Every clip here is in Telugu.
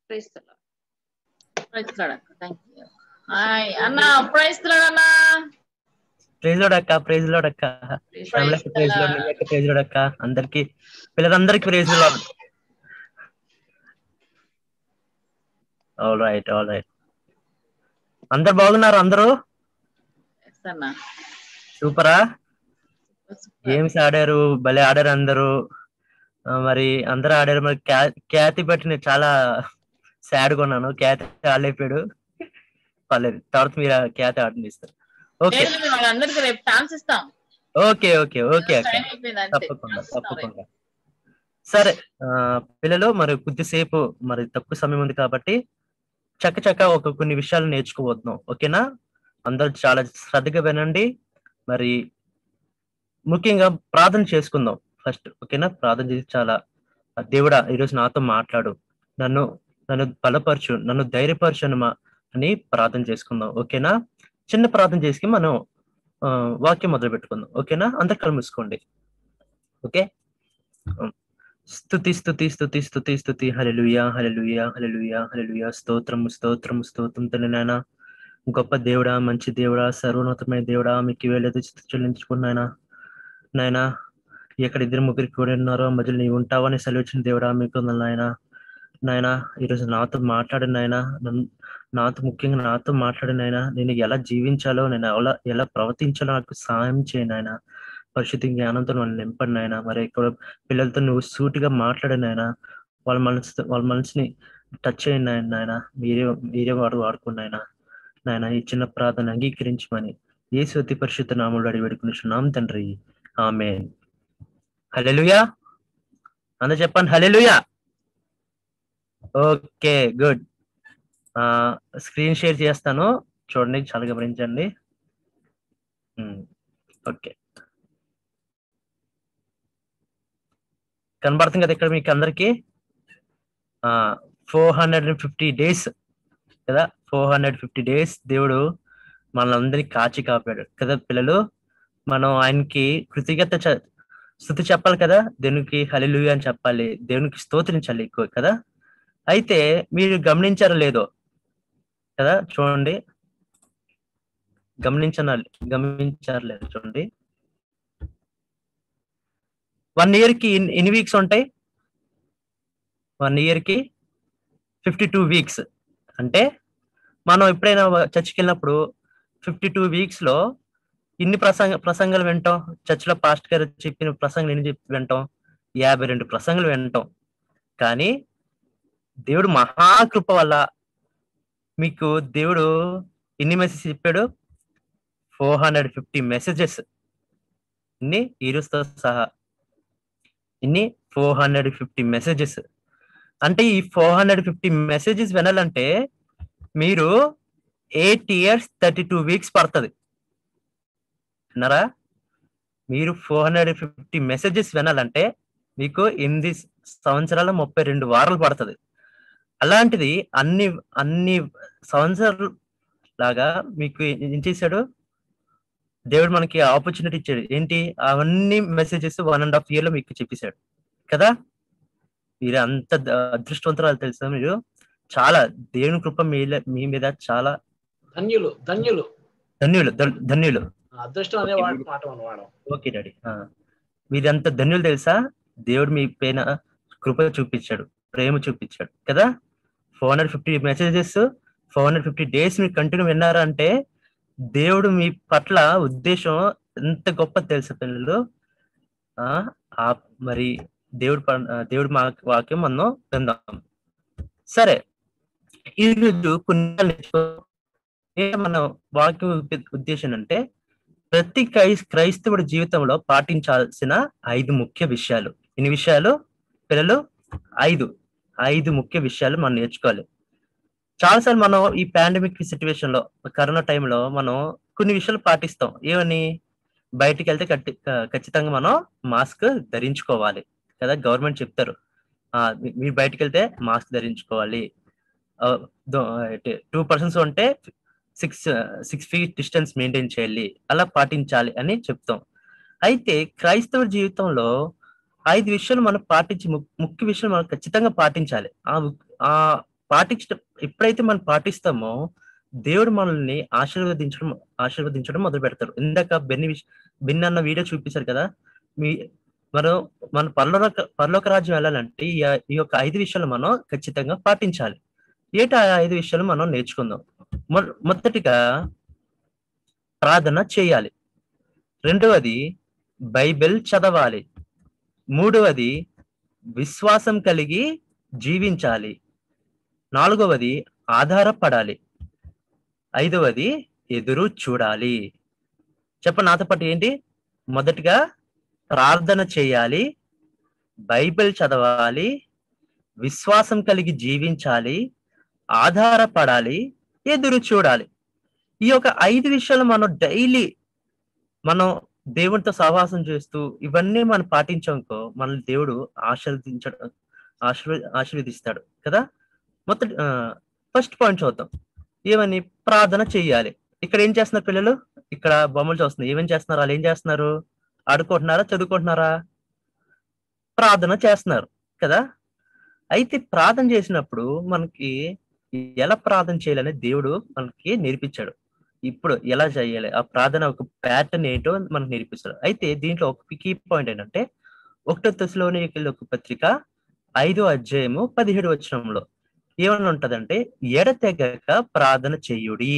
Praise the Lord. Praise Lord అక్క థ్యాంక్ యూ హాయ్ అన్న ప్రైజ్ లాడ్ అన్న ప్రైజ్ లోడ్ అక్క ప్రైజ్ లోడ్ అక్క శ్యామలకి ప్రైజ్ లోడ్ నిన్నకి ప్రైజ్ లోడ్ అక్క అందరికి పిల్లలందరికి praise Lord all right all right అందరు బాగున్నారు అందరూ ఎస్ అన్న సూపరా గేమ్స్ ఆడారు భలే ఆడారు అందరూ ఆ, మరి అందరూ ఆడారు మరి క్యా- ఖ్యాతి బట్టి నేను చాలా సాడ్ గా ఉన్నాను ఖ్యాతి ఆడలేపాడు పర్లేదు తర్వాత మీరు ఆ ఖ్యాతి ఆడనిస్తారు ఓకే లేదు మేము వాళ్ళందరికీ రేపు ఛాన్స్ ఇస్తాం ఓకే ఓకే ఓకే అక్క టైం అయిపోయింది అంతే తప్పకుండా ఛాన్స్ ఇస్తాం రేపు. తప్పకుండా సరే ఆ, పిల్లలు మరి కొద్దిసేపు మరి తక్కువ సమయం ఉంది కాబట్టి చక్క చక్క ఒక కొన్ని విషయాలు నేర్చుకోబోతున్నాం ఓకేనా అందరూ చాలా శ్రద్ధగా వినండి మరి ముఖ్యంగా ప్రార్థన చేసుకుందాం ఫస్ట్ ఓకేనా ప్రార్థన చేసి చాలా ఆ, దేవుడా ఈరోజు నాతో మాట్లాడు నన్ను నన్ను బలపరచు నన్ను ధైర్యపరచు అనమా అని ప్రార్థన చేసుకుందాం ఓకేనా చిన్న ప్రార్థన చేసి మనం ఆ, వాక్యం మొదలు పెట్టుకుందాం ఓకేనా అందరు కళ్ళు మూసుకోండి ఓకే స్తుతి స్తుతి స్తుతి స్తుతి స్తుతి హల్లెలూయా హల్లెలూయా హల్లెలూయా హల్లెలూయా స్తోత్రము స్తోత్రము స్తోత్రం తండ్రి నాయన గొప్ప దేవుడా మంచి దేవుడా సర్వోన్నతమైన దేవుడా మీకు వేలేదు చెల్లించుకున్నాయన నాయన ఎక్కడ ఇద్దరు ముగ్గురికి కూడా ఉన్నారో ఆ మధ్యలో నీవు ఉంటావని సెలవిచ్చిన దేవుడా మీకు నాయన నాయన ఈరోజు నాతో మాట్లాడిన నాయన నన్ను నాతో ముఖ్యంగా నాతో మాట్లాడిన నాయన నేను ఎలా జీవించాలో నేను ఎలా ఎలా ప్రవర్తించాలో నాకు సహాయం చేయను నాయన పరిశుద్ధ జ్ఞానంతో వాళ్ళు నింపండి నాయన మరి ఇక్కడ పిల్లలతో నువ్వు సూటిగా మాట్లాడిన నాయన వాళ్ళ మనసు వాళ్ళ మనసుని టచ్ చేయండి నాయన నాయన మీరే మీరే వాడు వాడుకున్న నాయన నాయన ఈ చిన్న ప్రార్థన అంగీకరించమని ఏ అతి పరిశుద్ధ నాముడు అడిగి పెడుకున్నాం తండ్రి ఆమె హలెలుయా అందరు చెప్పండి hallelujah okay good screen share చేస్తాను చూడండి చాలా గమనించండి ఓకే కనబడుతుంది కదా ఇక్కడ మీకు అందరికి four hundred and fifty days కదా ఫోర్ హండ్రెడ్ ఫిఫ్టీ డేస్ దేవుడు మనల్ని కాచి కాపాడు కదా పిల్లలు మనం ఆయనకి కృతజ్ఞత చ- స్థుతి చెప్పాలి కదా దేవునికి హలిలు అని చెప్పాలి దేవునికి స్తోత్రించాలి ఎక్కువ కదా అయితే మీరు గమనించారో లేదో కదా చూడండి గమనించన గమనించారు లేదు చూడండి వన్ ఇయర్ కి ఎన్ని- ఎన్ని వీక్స్ ఉంటాయి వన్ ఇయర్ కి ఫిఫ్టీ టూ వీక్స్ అంటే మనం ఎప్పుడైనా చర్చికి వెళ్ళినప్పుడు ఫిఫ్టీ టూ వీక్స్ లో ఇన్ని ప్రసంగ ప్రసంగాలు వింటాం చర్చిలో పాస్ట్ గారు చెప్పిన ప్రసంగాలు ఎన్ని చెప్పి వింటాం యాభై రెండు ప్రసంగాలు వింటాం కానీ దేవుడు మహాకృప వల్ల మీకు దేవుడు ఎన్ని మెసేజ్ చెప్పాడు ఫోర్ హండ్రెడ్ ఫిఫ్టీ మెసేజెస్ ఇన్ని ఈరోజుతో సహా ఇన్ని ఫోర్ హండ్రెడ్ ఫిఫ్టీ మెసేజెస్ అంటే ఈ ఫోర్ హండ్రెడ్ ఫిఫ్టీ మెసేజెస్ వినాలంటే మీరు eight years thirty two weeks పడుతుంది విన్నారా మీరు ఫోర్ హండ్రెడ్ ఫిఫ్టీ మెసేజెస్ వినాలంటే మీకు ఎనిమిది సంవత్సరాల ముప్పై రెండు వారాలు పడుతుంది అలాంటిది అన్ని అన్ని సంవత్సరాలు లాగా మీకు ఏం చేశాడు దేవుడు మనకి ఆపర్చునిటీ ఇచ్చాడు ఏంటి అవన్నీ messages one and half year లో మీకు చెప్పేశాడు కదా మీరు అంత ద- అదృష్టవంతురాలు తెలుసా మీరు చాలా దేవుని కృప మీ మీ మీద చాలా ధన్యులు ధన్యులు ధన్యులు ధన్- ధన్యులు అదృష్టం అనే వాడు మాట మనం వాడం ఓకే డాడీ మీరంత ధన్యులు తెలుసా దేవుడు మీ పైన కృప చూపించాడు ప్రేమ చూపించాడు కదా four hundred fifty messages four hundred fifty days మీరు కంటిన్యూ విన్నారా అంటే దేవుడు మీ పట్ల ఉద్దేశం ఎంత గొప్ప తెలుసా పిల్లలు ఆ ఆ మరి దేవుడు ప- ఆ, దేవుడు మా వాక్యం మనం విందాం సరే ఈరోజు కొన్ని నేర్చుకో ఏంటి మన వాక్యం ఉద్ద- ఉద్దేశం అంటే ప్రతి క్రై క్రైస్తవుడి జీవితంలో పాటించాల్సిన ఐదు ముఖ్య విషయాలు ఎన్ని విషయాలు పిల్లలు ఐదు ఐదు ముఖ్య విషయాలు మనం నేర్చుకోవాలి చాలాసార్లు మనం ఈ పాండమిక్ సిచ్యువేషన్ లో కరోనా టైంలో మనం కొన్ని విషయాలు పాటిస్తాం ఏమని బయటికి వెళ్తే కట్టి క- ఖచ్చితంగా మనం మాస్క్ ధరించుకోవాలి కదా గవర్నమెంట్ చెప్తారు ఆ, మీ- మీరు బయటికి వెళ్తే మాస్క్ ధరించుకోవాలి టూ పర్సన్స్ ఉంటే six six feet distance maintain చేయాలి అలా పాటించాలి అని చెప్తాం అయితే క్రైస్తవ జీవితంలో ఐదు విషయాలు మనం పాటించి ము- ముఖ్య విషయాలు మనం ఖచ్చితంగా పాటించాలి ఆ ము- ఆ పాటించ ఎప్పుడైతే మనం పాటిస్తామో దేవుడు మనల్ని ఆశీర్వదించడం ఆశీర్వదించడం మొదలు పెడతారు ఇందాక బెన్ని విష- బెన్ని అన్న వీడియో చూపించారు కదా మీ మనం మన పరలోక పరలోక రాజ్యం వెళ్ళాలంటే ఈ ఈ యొక్క ఐదు విషయాలు మనం ఖచ్చితంగా పాటించాలి ఏంటి ఆ ఐదు విషయాలు మనం నేర్చుకుందాం మొ- మొదటిగా ప్రార్థన చేయాలి రెండవది బైబిల్ చదవాలి మూడవది విశ్వాసం కలిగి జీవించాలి నాలుగవది ఆధారపడాలి ఐదవది ఎదురు చూడాలి చెప్ప నాతో పాటు ఏంటి మొదటిగా ప్రార్థన చేయాలి బైబిల్ చదవాలి విశ్వాసం కలిగి జీవించాలి ఆధారపడాలి ఎదురు చూడాలి ఈ యొక్క ఐదు విషయాలు మనం డైలీ మనం దేవునితో సహవాసం చేస్తూ ఇవన్నీ మనం పాటించామనుకో మనల్ని దేవుడు ఆశీర్వదించడం ఆశీర్వ ఆశీర్వదిస్తాడు కదా మొదటి ఫస్ట్ పాయింట్ చూద్దాం ఏమని ప్రార్థన చెయ్యాలి ఇక్కడ ఏం చేస్తున్నారు పిల్లలు ఇక్కడ బొమ్మలు చూస్తున్నారు ఏమేం చేస్తున్నారు వాళ్ళు ఏం చేస్తున్నారు ఆడుకుంటున్నారా చదువుకుంటున్నారా ప్రార్థన చేస్తున్నారు కదా అయితే ప్రార్థన చేసినప్పుడు మనకి ఎలా ప్రార్థన చేయాలని దేవుడు మనకి నేర్పించాడు ఇప్పుడు ఎలా చేయాలి ఆ ప్రార్థన ఒక ప్యాటర్న్ ఏంటో మనకు నేర్పిస్తాడు అయితే దీంట్లో ఒక కీ పాయింట్ ఏంటంటే ఒకటో దశలోని ఒక పత్రిక ఐదో అధ్యాయము పదిహేడు వచనంలో ఏమని ఉంటదంటే ఎడతెగక ప్రార్థన చెయ్యుడి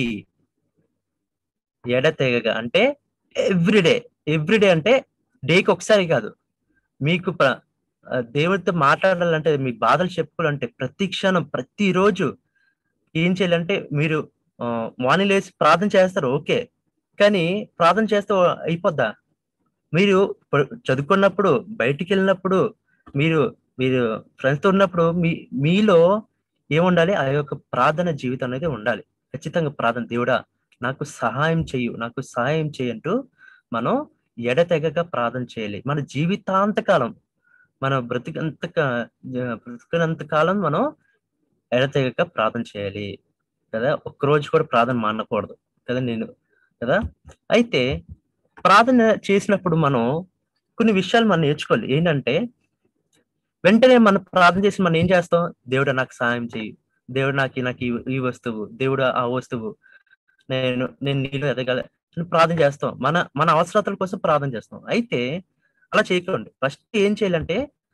ఎడతెగక అంటే ఎవ్రీడే ఎవ్రీడే అంటే డేకి ఒకసారి కాదు మీకు ప్ర- ఆ, దేవుడితో మాట్లాడాలంటే మీ బాధలు చెప్పుకోవాలంటే ప్రతి క్షణం ప్రతిరోజు ఏం చేయాలంటే మీరు ఆ, మార్నింగ్ లేచి ప్రార్థన చేస్తారు ఓకే కానీ ప్రార్థన చేస్తే అయిపోద్దా మీరు ఇప్పుడు చదువుకున్నప్పుడు బయటికి వెళ్ళినప్పుడు మీరు మీరు ఫ్రెండ్స్ తో ఉన్నప్పుడు మీ మీలో ఏముండాలి ఆ యొక్క ప్రార్థన జీవితం అనేది ఉండాలి ఖచ్చితంగా ప్రార్థన దేవుడా నాకు సహాయం చెయ్యు నాకు సహాయం చేయంటూ మనం ఎడతెగక ప్రార్థన చేయాలి మన జీవితాంతకాలం మన బ్రతికంత బ్రతికినంత కాలం మనం ఎడతెగక ప్రార్థన చేయాలి కదా ఒక్కరోజు కూడా ప్రార్థన మానకూడదు కదా నేను కదా అయితే ప్రార్థన చేసినప్పుడు మనం కొన్ని విషయాలు మనం నేర్చుకోవాలి ఏంటంటే వెంటనే మనం ప్రార్థన చేసి మనం ఏం చేస్తాం దేవుడు నాకు సహాయం చేయి దేవుడు నాకు ఈ- నాకు ఈ- ఈ వస్తువు దేవుడు ఆ వస్తువు నేను నేను నీళ్ళు ఎదగల అని ప్రార్థన చేస్తాం మన మన అవసరతల కోసం ప్రార్థన చేస్తాం అయితే అలా చేయకండి ఫస్ట్ ఏం చేయాలంటే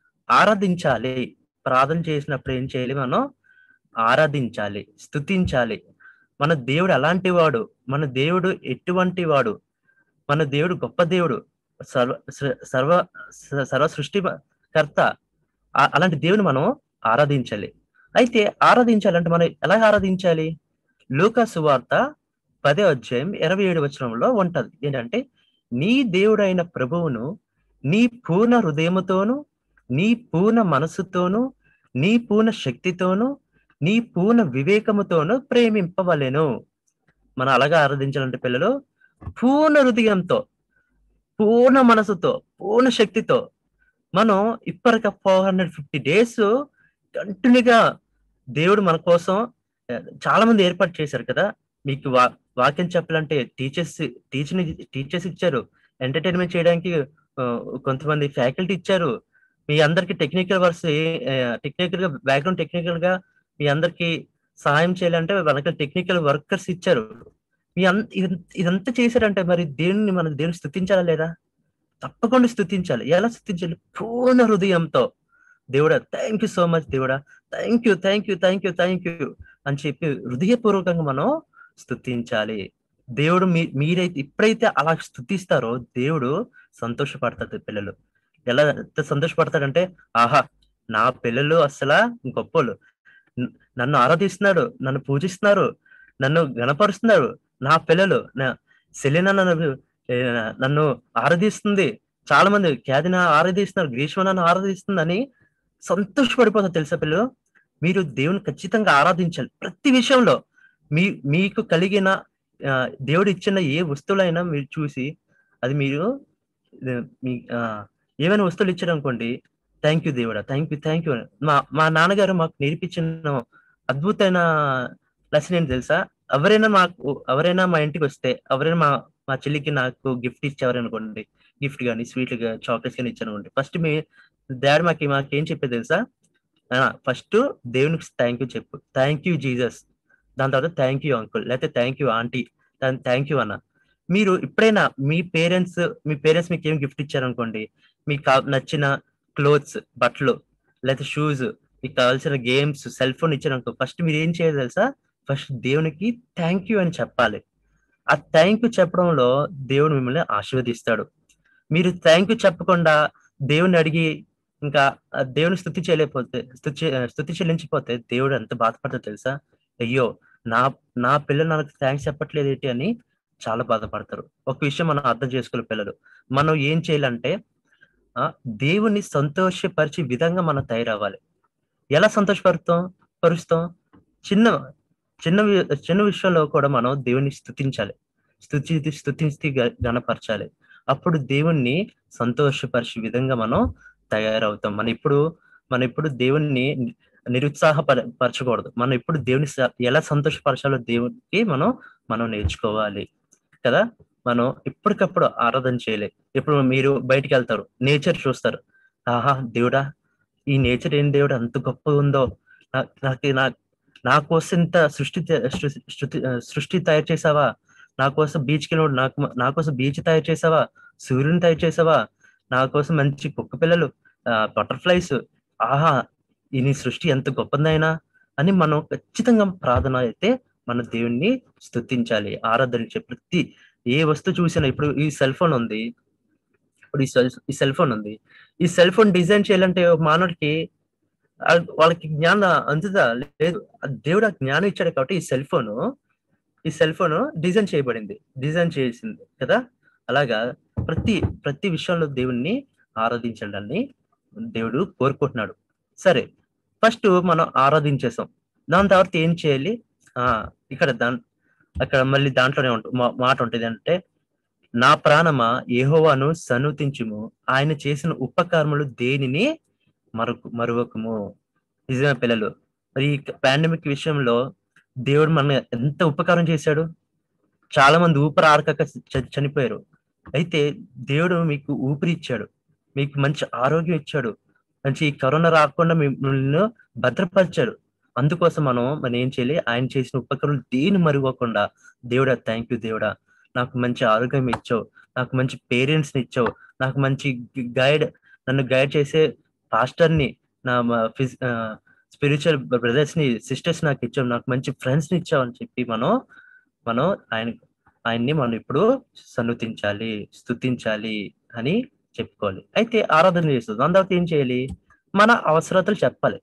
ఆరాధించాలి ప్రార్థన చేసినప్పుడు ఏం చేయాలి మనం ఆరాధించాలి స్తుతించాలి మన దేవుడు అలాంటి వాడు మన దేవుడు ఎటువంటి వాడు మన దేవుడు గొప్ప దేవుడు సర్వ స- సర్వ స- సర్వ సృష్టికర్త ఆ- అలాంటి దేవుని మనం ఆరాధించాలి అయితే ఆరాధించాలంటే మనం ఎలా ఆరాధించాలి లూకా సువార్త పదే అధ్యాయం ఇరవై ఏడు వచనంలో ఉంటది ఏంటంటే నీ దేవుడైన ప్రభువును నీ పూర్ణ హృదయముతోను నీ పూర్ణ మనసుతోను నీ పూర్ణ శక్తితోను నీ పూర్ణ వివేకముతోను ప్రేమింపవలెను మనం అలాగా ఆరాధించాలంటే పిల్లలు పూర్ణ హృదయంతో పూర్ణ మనసుతో పూర్ణ శక్తితో మనం ఇప్పటిక ఫోర్ హండ్రెడ్ ఫిఫ్టీ డేస్ కంటిన్యూగా దేవుడు మన కోసం ఆ, చాలా మంది ఏర్పాటు చేశారు కదా మీకు వా వాక్యం చెప్పాలంటే టీచర్స్ టీచర్ టీచర్స్ ఇచ్చారు ఎంటర్టైన్మెంట్ చేయడానికి ఆ, కొంతమంది ఫ్యాకల్టీ ఇచ్చారు మీ అందరికి టెక్నికల్ వర్క్స్ టెక్నికల్ గా బ్యాక్గ్రౌండ్ టెక్నికల్ గా మీ అందరికి సహాయం చేయాలంటే మనకి టెక్నికల్ వర్కర్స్ ఇచ్చారు మీ అన్- ఇదం- ఇదంతా చేశారంటే మరి దేవుని మనం దేవుని స్థుతించాలా లేదా తప్పకుండా స్థుతించాలి ఎలా స్థుతించాలి పూర్ణ హృదయంతో దేవుడా థ్యాంక్ యూ సో మచ్ దేవుడా thank you thank you thank you thank you అని చెప్పి హృదయపూర్వకంగా మనం స్థుతించాలి దేవుడు మీ మీరైతే ఎప్పుడైతే అలా స్థుతిస్తారో దేవుడు సంతోషపడతాడు పిల్లలు ఎలా ఎంత సంతోషపడతాడంటే ఆహా నా పిల్లలు అసలు గొప్పలు న- నన్ను ఆరాధిస్తున్నాడు నన్ను పూజిస్తున్నారు నన్ను గణపరుస్తున్నారు నా పిల్లలు నా సెలినా నన్ను ఏ, నన్ను ఆరాధిస్తుంది చాలా మంది ఖ్యాతిన ఆరాధిస్తున్నారు గ్రీష్మ నన్ను ఆరాధిస్తుందని సంతోషపడిపోతారు తెలుసా పిల్లలు మీరు దేవుని ఖచ్చితంగా ఆరాధించాలి ప్రతి విషయంలో మీ మీకు కలిగిన ఆ, దేవుడు ఇచ్చిన ఏ వస్తువులైనా మీరు చూసి అది మీరు ఆ, మీ ఆ, ఏమైనా వస్తువులు ఇచ్చారనుకోండి థ్యాంక్ యూ దేవుడా థ్యాంక్ యూ థ్యాంక్ యూ మా మా నాన్నగారు మాకు నేర్పించిన అద్భుతమైన లెసన్ ఏంటి తెలుసా ఎవరైనా మాకు ఎవరైనా మా ఇంటికి వస్తే ఎవరైనా మా మా చెల్లికి నాకు గిఫ్ట్ ఇచ్చేవారనుకోండి గిఫ్ట్ కానీ స్వీట్ గా చాక్లెట్స్ కానీ ఇచ్చారనుకోండి ఫస్ట్ మీ డాడీ మాకు మాకు ఏం చెప్పేది తెలుసా ఫస్ట్ దేవునికి థ్యాంక్ యూ చెప్పు థ్యాంక్ యూ జీసస్ దాని తర్వాత థ్యాంక్ యూ అంకుల్ లేకపోతే థ్యాంక్ యూ ఆంటీ దాని థ్యాంక్ యూ అన్న మీరు ఎప్పుడైనా మీ పేరెంట్స్ మీ పేరెంట్స్ మీకు ఏం గిఫ్ట్ ఇచ్చారనుకోండి మీకు కా- నచ్చిన క్లోత్స్ బట్టలు లేకపోతే షూస్ మీకు కావాల్సిన గేమ్స్ సెల్ ఫోన్ ఇచ్చారనుకో ఫస్ట్ మీరు ఏం చేయాలి తెలుసా ఫస్ట్ దేవునికి థ్యాంక్ యూ అని చెప్పాలి ఆ థ్యాంక్ యూ చెప్పడంలో దేవుడు మిమ్మల్ని ఆశీర్వదిస్తాడు మీరు థ్యాంక్ యూ చెప్పకుండా దేవుని అడిగి ఇంకా ఆ దేవుని స్థుతి చేయలేకపోతే స్థుతి చే- స్థుతి చెల్లించిపోతే దేవుడు ఎంత బాధపడతాడో తెలుసా అయ్యో నా నా పిల్లలు నాకు థ్యాంక్స్ చెప్పట్లేదు ఏంటి అని చాలా బాధపడతారు ఒక విషయం మనం అర్థం చేసుకోవాలి పిల్లలు మనం ఏం చేయాలంటే ఆ దేవుని సంతోషపరిచే విధంగా మనం తయారవ్వాలి ఎలా సంతోషపరుస్తాం పరుస్తాం చిన్న చిన్న వి- చిన్న విషయంలో కూడా మనం దేవుని స్థుతించాలి స్థుతి స్థుతించి గ- గణపరచాలి అప్పుడు దేవుణ్ణి సంతోషపరిచే విధంగా మనం తయారవుతాం మనం ఇప్పుడు మనం ఇప్పుడు దేవుణ్ణి నిరుత్సాహపర పరచకూడదు మనం ఇప్పుడు దేవుని స- ఎలా సంతోషపరచాలో దేవునికి మనం మనం నేర్చుకోవాలి కదా మనం ఎప్పటికప్పుడు ఆరాధన చేయలే ఇప్పుడు మీరు బయటికి వెళ్తారు నేచర్ చూస్తారు ఆహా దేవుడా ఈ నేచర్ ఏం దేవుడు అంత గొప్పగా ఉందో నా- నాకు నా నా కోసం ఇంత సృష్టి త- సృ- సృష్టి సృష్టి తయారు చేసావా నా కోసం బీచ్కి వెళ్ళినప్పుడు నాకు నా కోసం బీచ్ తయారు చేసావా సూర్యుని తయారు చేసావా నా కోసం మంచి కుక్క పిల్లలు బటర్ఫ్లైస్ ఆహా ఈ నీ సృష్టి ఎంత గొప్పదైనా అని మనం ఖచ్చితంగా ప్రార్థన అయితే మన దేవుణ్ణి స్తుతించాలి ఆరాధన ప్రతి ఏ వస్తువు చూసినా ఇప్పుడు ఈ సెల్ ఫోన్ ఉంది ఇప్పుడు ఈ సెల్ ఈ సెల్ ఫోన్ ఉంది ఈ సెల్ ఫోన్ డిజైన్ చేయాలంటే ఒక మానవుడికి ఆ- వాళ్ళకి జ్ఞానం అందుదా లేదు ఆ దేవుడు ఆ జ్ఞానం ఇచ్చాడు కాబట్టి ఈ సెల్ ఫోన్ ఈ సెల్ ఫోన్ డిజైన్ చేయబడింది డిజైన్ చేసింది కదా అలాగా ప్రతి ప్రతి విషయంలో దేవుణ్ణి ఆరాధించడాన్ని దేవుడు కోరుకుంటున్నాడు సరే ఫస్ట్ మనం ఆరాధించేసాం దాని తర్వాత ఏం చేయాలి ఆ ఇక్కడ దాని అక్కడ మళ్ళీ దాంట్లోనే ఉంటుంది మాట ఉంటుంది అంటే నా ప్రాణమా యెహోవాను సన్నుతించుము ఆయన చేసిన ఉపకారములు దేనిని మరొక మరువకము నిజమే పిల్లలు మరి పాండమిక్ విషయంలో దేవుడు మన ఎంత ఉపకారం చేశాడు చాలా మంది ఊపిరి ఆడక చనిపోయారు అయితే దేవుడు మీకు ఊపిరి ఇచ్చాడు మీకు మంచి ఆరోగ్యం ఇచ్చాడు మంచి ఈ కరోనా రాకుండా మిమ్మల్ని భద్రపరిచాడు అందుకోసం మనం మనం ఏం చేయాలి ఆయన చేసిన ఉపకరణలు దేని మరువకుండా దేవుడా థ్యాంక్ యూ దేవుడా నాకు మంచి ఆరోగ్యం ఇచ్చావు నాకు మంచి పేరెంట్స్ ని ఇచ్చావు నాకు మంచి గైడ్ నన్ను గైడ్ చేసే పాస్టర్ ని నా స్పిరిచువల్ బ్రదర్స్ ని సిస్టర్స్ నాకు ఇచ్చావు నాకు మంచి ఫ్రెండ్స్ ని ఇచ్చావు అని చెప్పి మనం మనం ఆయన ఆయన్ని మనం ఇప్పుడు సన్నుతించాలి స్తుతించాలి అని చెప్పుకోవాలి అయితే ఆరాధన చేస్తుంది దాని తర్వాత ఏం చేయాలి మన అవసరతలు చెప్పాలి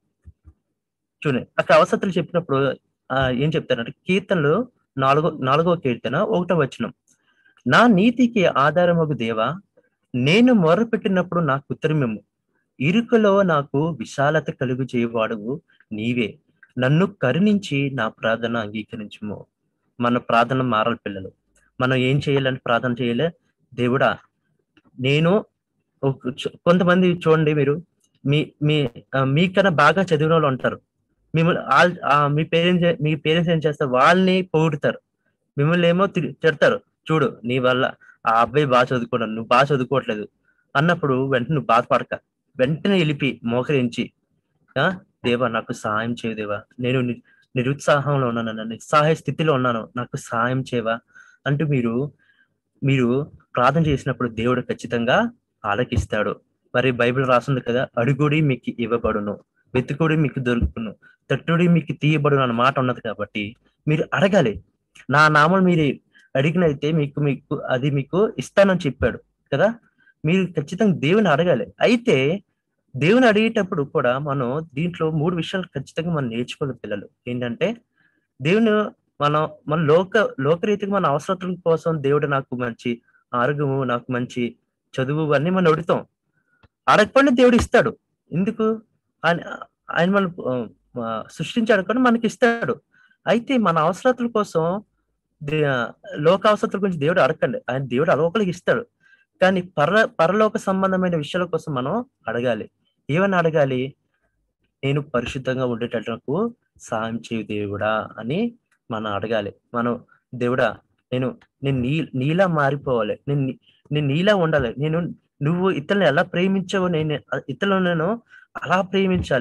చూడండి అక్కడ అవసరతలు చెప్పినప్పుడు ఆ, ఏం చెప్తారంటే కీర్తనలు నాలుగో నాలుగో కీర్తన ఒకటో వచనం నా నీతికి ఆధారమగు దేవా నేను మొరపెట్టినప్పుడు నాకు ఉత్తరమేము ఇరుకలో నాకు విశాలత కలుగు చేయవాడువు నీవే నన్ను కరుణించి నా ప్రార్థన అంగీకరించుము మన ప్రార్థన మారాలి పిల్లలు మనం ఏం చేయాలని ప్రార్థన చేయలే దేవుడా నేను ఒక- చు- కొంతమంది చూడండి మీరు మీ మీ ఆ, మీకన్నా బాగా చదివిన వాళ్ళు ఉంటారు మిమ్మల్ని ఆల్- ఆ, మీ పేరెంట్స్ మీ పేరెంట్స్ ఏం చేస్తారు వాళ్ళని పొగుడుతారు మిమ్మల్ని ఏమో తి- తిడతారు చూడు నీ వల్ల ఆ అబ్బాయి బాగా చదువుకున్నాడు నువ్వు బాగా చదువుకోవట్లేదు అన్నప్పుడు వెంటనే నువ్వు బాధపడక వెంటనే వెళ్ళిపి మోకరించి ఆ దేవా నాకు సహాయం చేయ దేవా నేను ని- నిరుత్సాహంలో ఉన్నాను నిస్సహాయ స్థితిలో ఉన్నాను నాకు సహాయం చేయవా అంటూ మీరు మీరు ప్రార్థన చేసినప్పుడు దేవుడు ఖచ్చితంగా ఆలకిస్తాడు మరి బైబిల్ రాస్తుంది కదా అడుగుడి మీకు ఇవ్వబడును వెతుకుడి మీకు దొరుకును తట్టుడి మీకు తీయబడును అన్న మాట ఉన్నది కాబట్టి మీరు అడగాలి నా నామం మీరు అడిగినైతే మీకు మీకు అది మీకు ఇస్తానని చెప్పాడు కదా మీరు ఖచ్చితంగా దేవుని అడగాలి అయితే దేవుని అడిగేటప్పుడు కూడా మనం దీంట్లో మూడు విషయాలు ఖచ్చితంగా మనం నేర్చుకోవాలి పిల్లలు ఏంటంటే దేవుని మనం మన లోక లోకరీతిగా మన అవసరతల కోసం దేవుడు నాకు మంచి ఆరోగ్యము నాకు మంచి చదువు అన్ని మనం అడుగుతాం అడగకుండా దేవుడు ఇస్తాడు ఎందుకు ఆయన ఆయన మనం ఆ, సృష్టించాడు కానీ మనకి ఇస్తాడు అయితే మన అవసరతల కోసం దే- లోక అవసరతల గురించి దేవుడు అడగండి ఆయన దేవుడు అలవకలికి ఇస్తాడు కానీ పర పరలోక సంబంధమైన విషయాల కోసం మనం అడగాలి ఏమని అడగాలి నేను పరిశుద్ధంగా ఉండేటట్టు నాకు సాయం చేయు దేవుడా అని మనం అడగాలి మనం దేవుడా నేను నేను నీ నీలా మారిపోవాలి నేను నీ- నేను నీలా ఉండాలి నేను నువ్వు ఇతరులను ఎలా ప్రేమించావో నేను ఇతరులను నేను అలా ప్రేమించాలి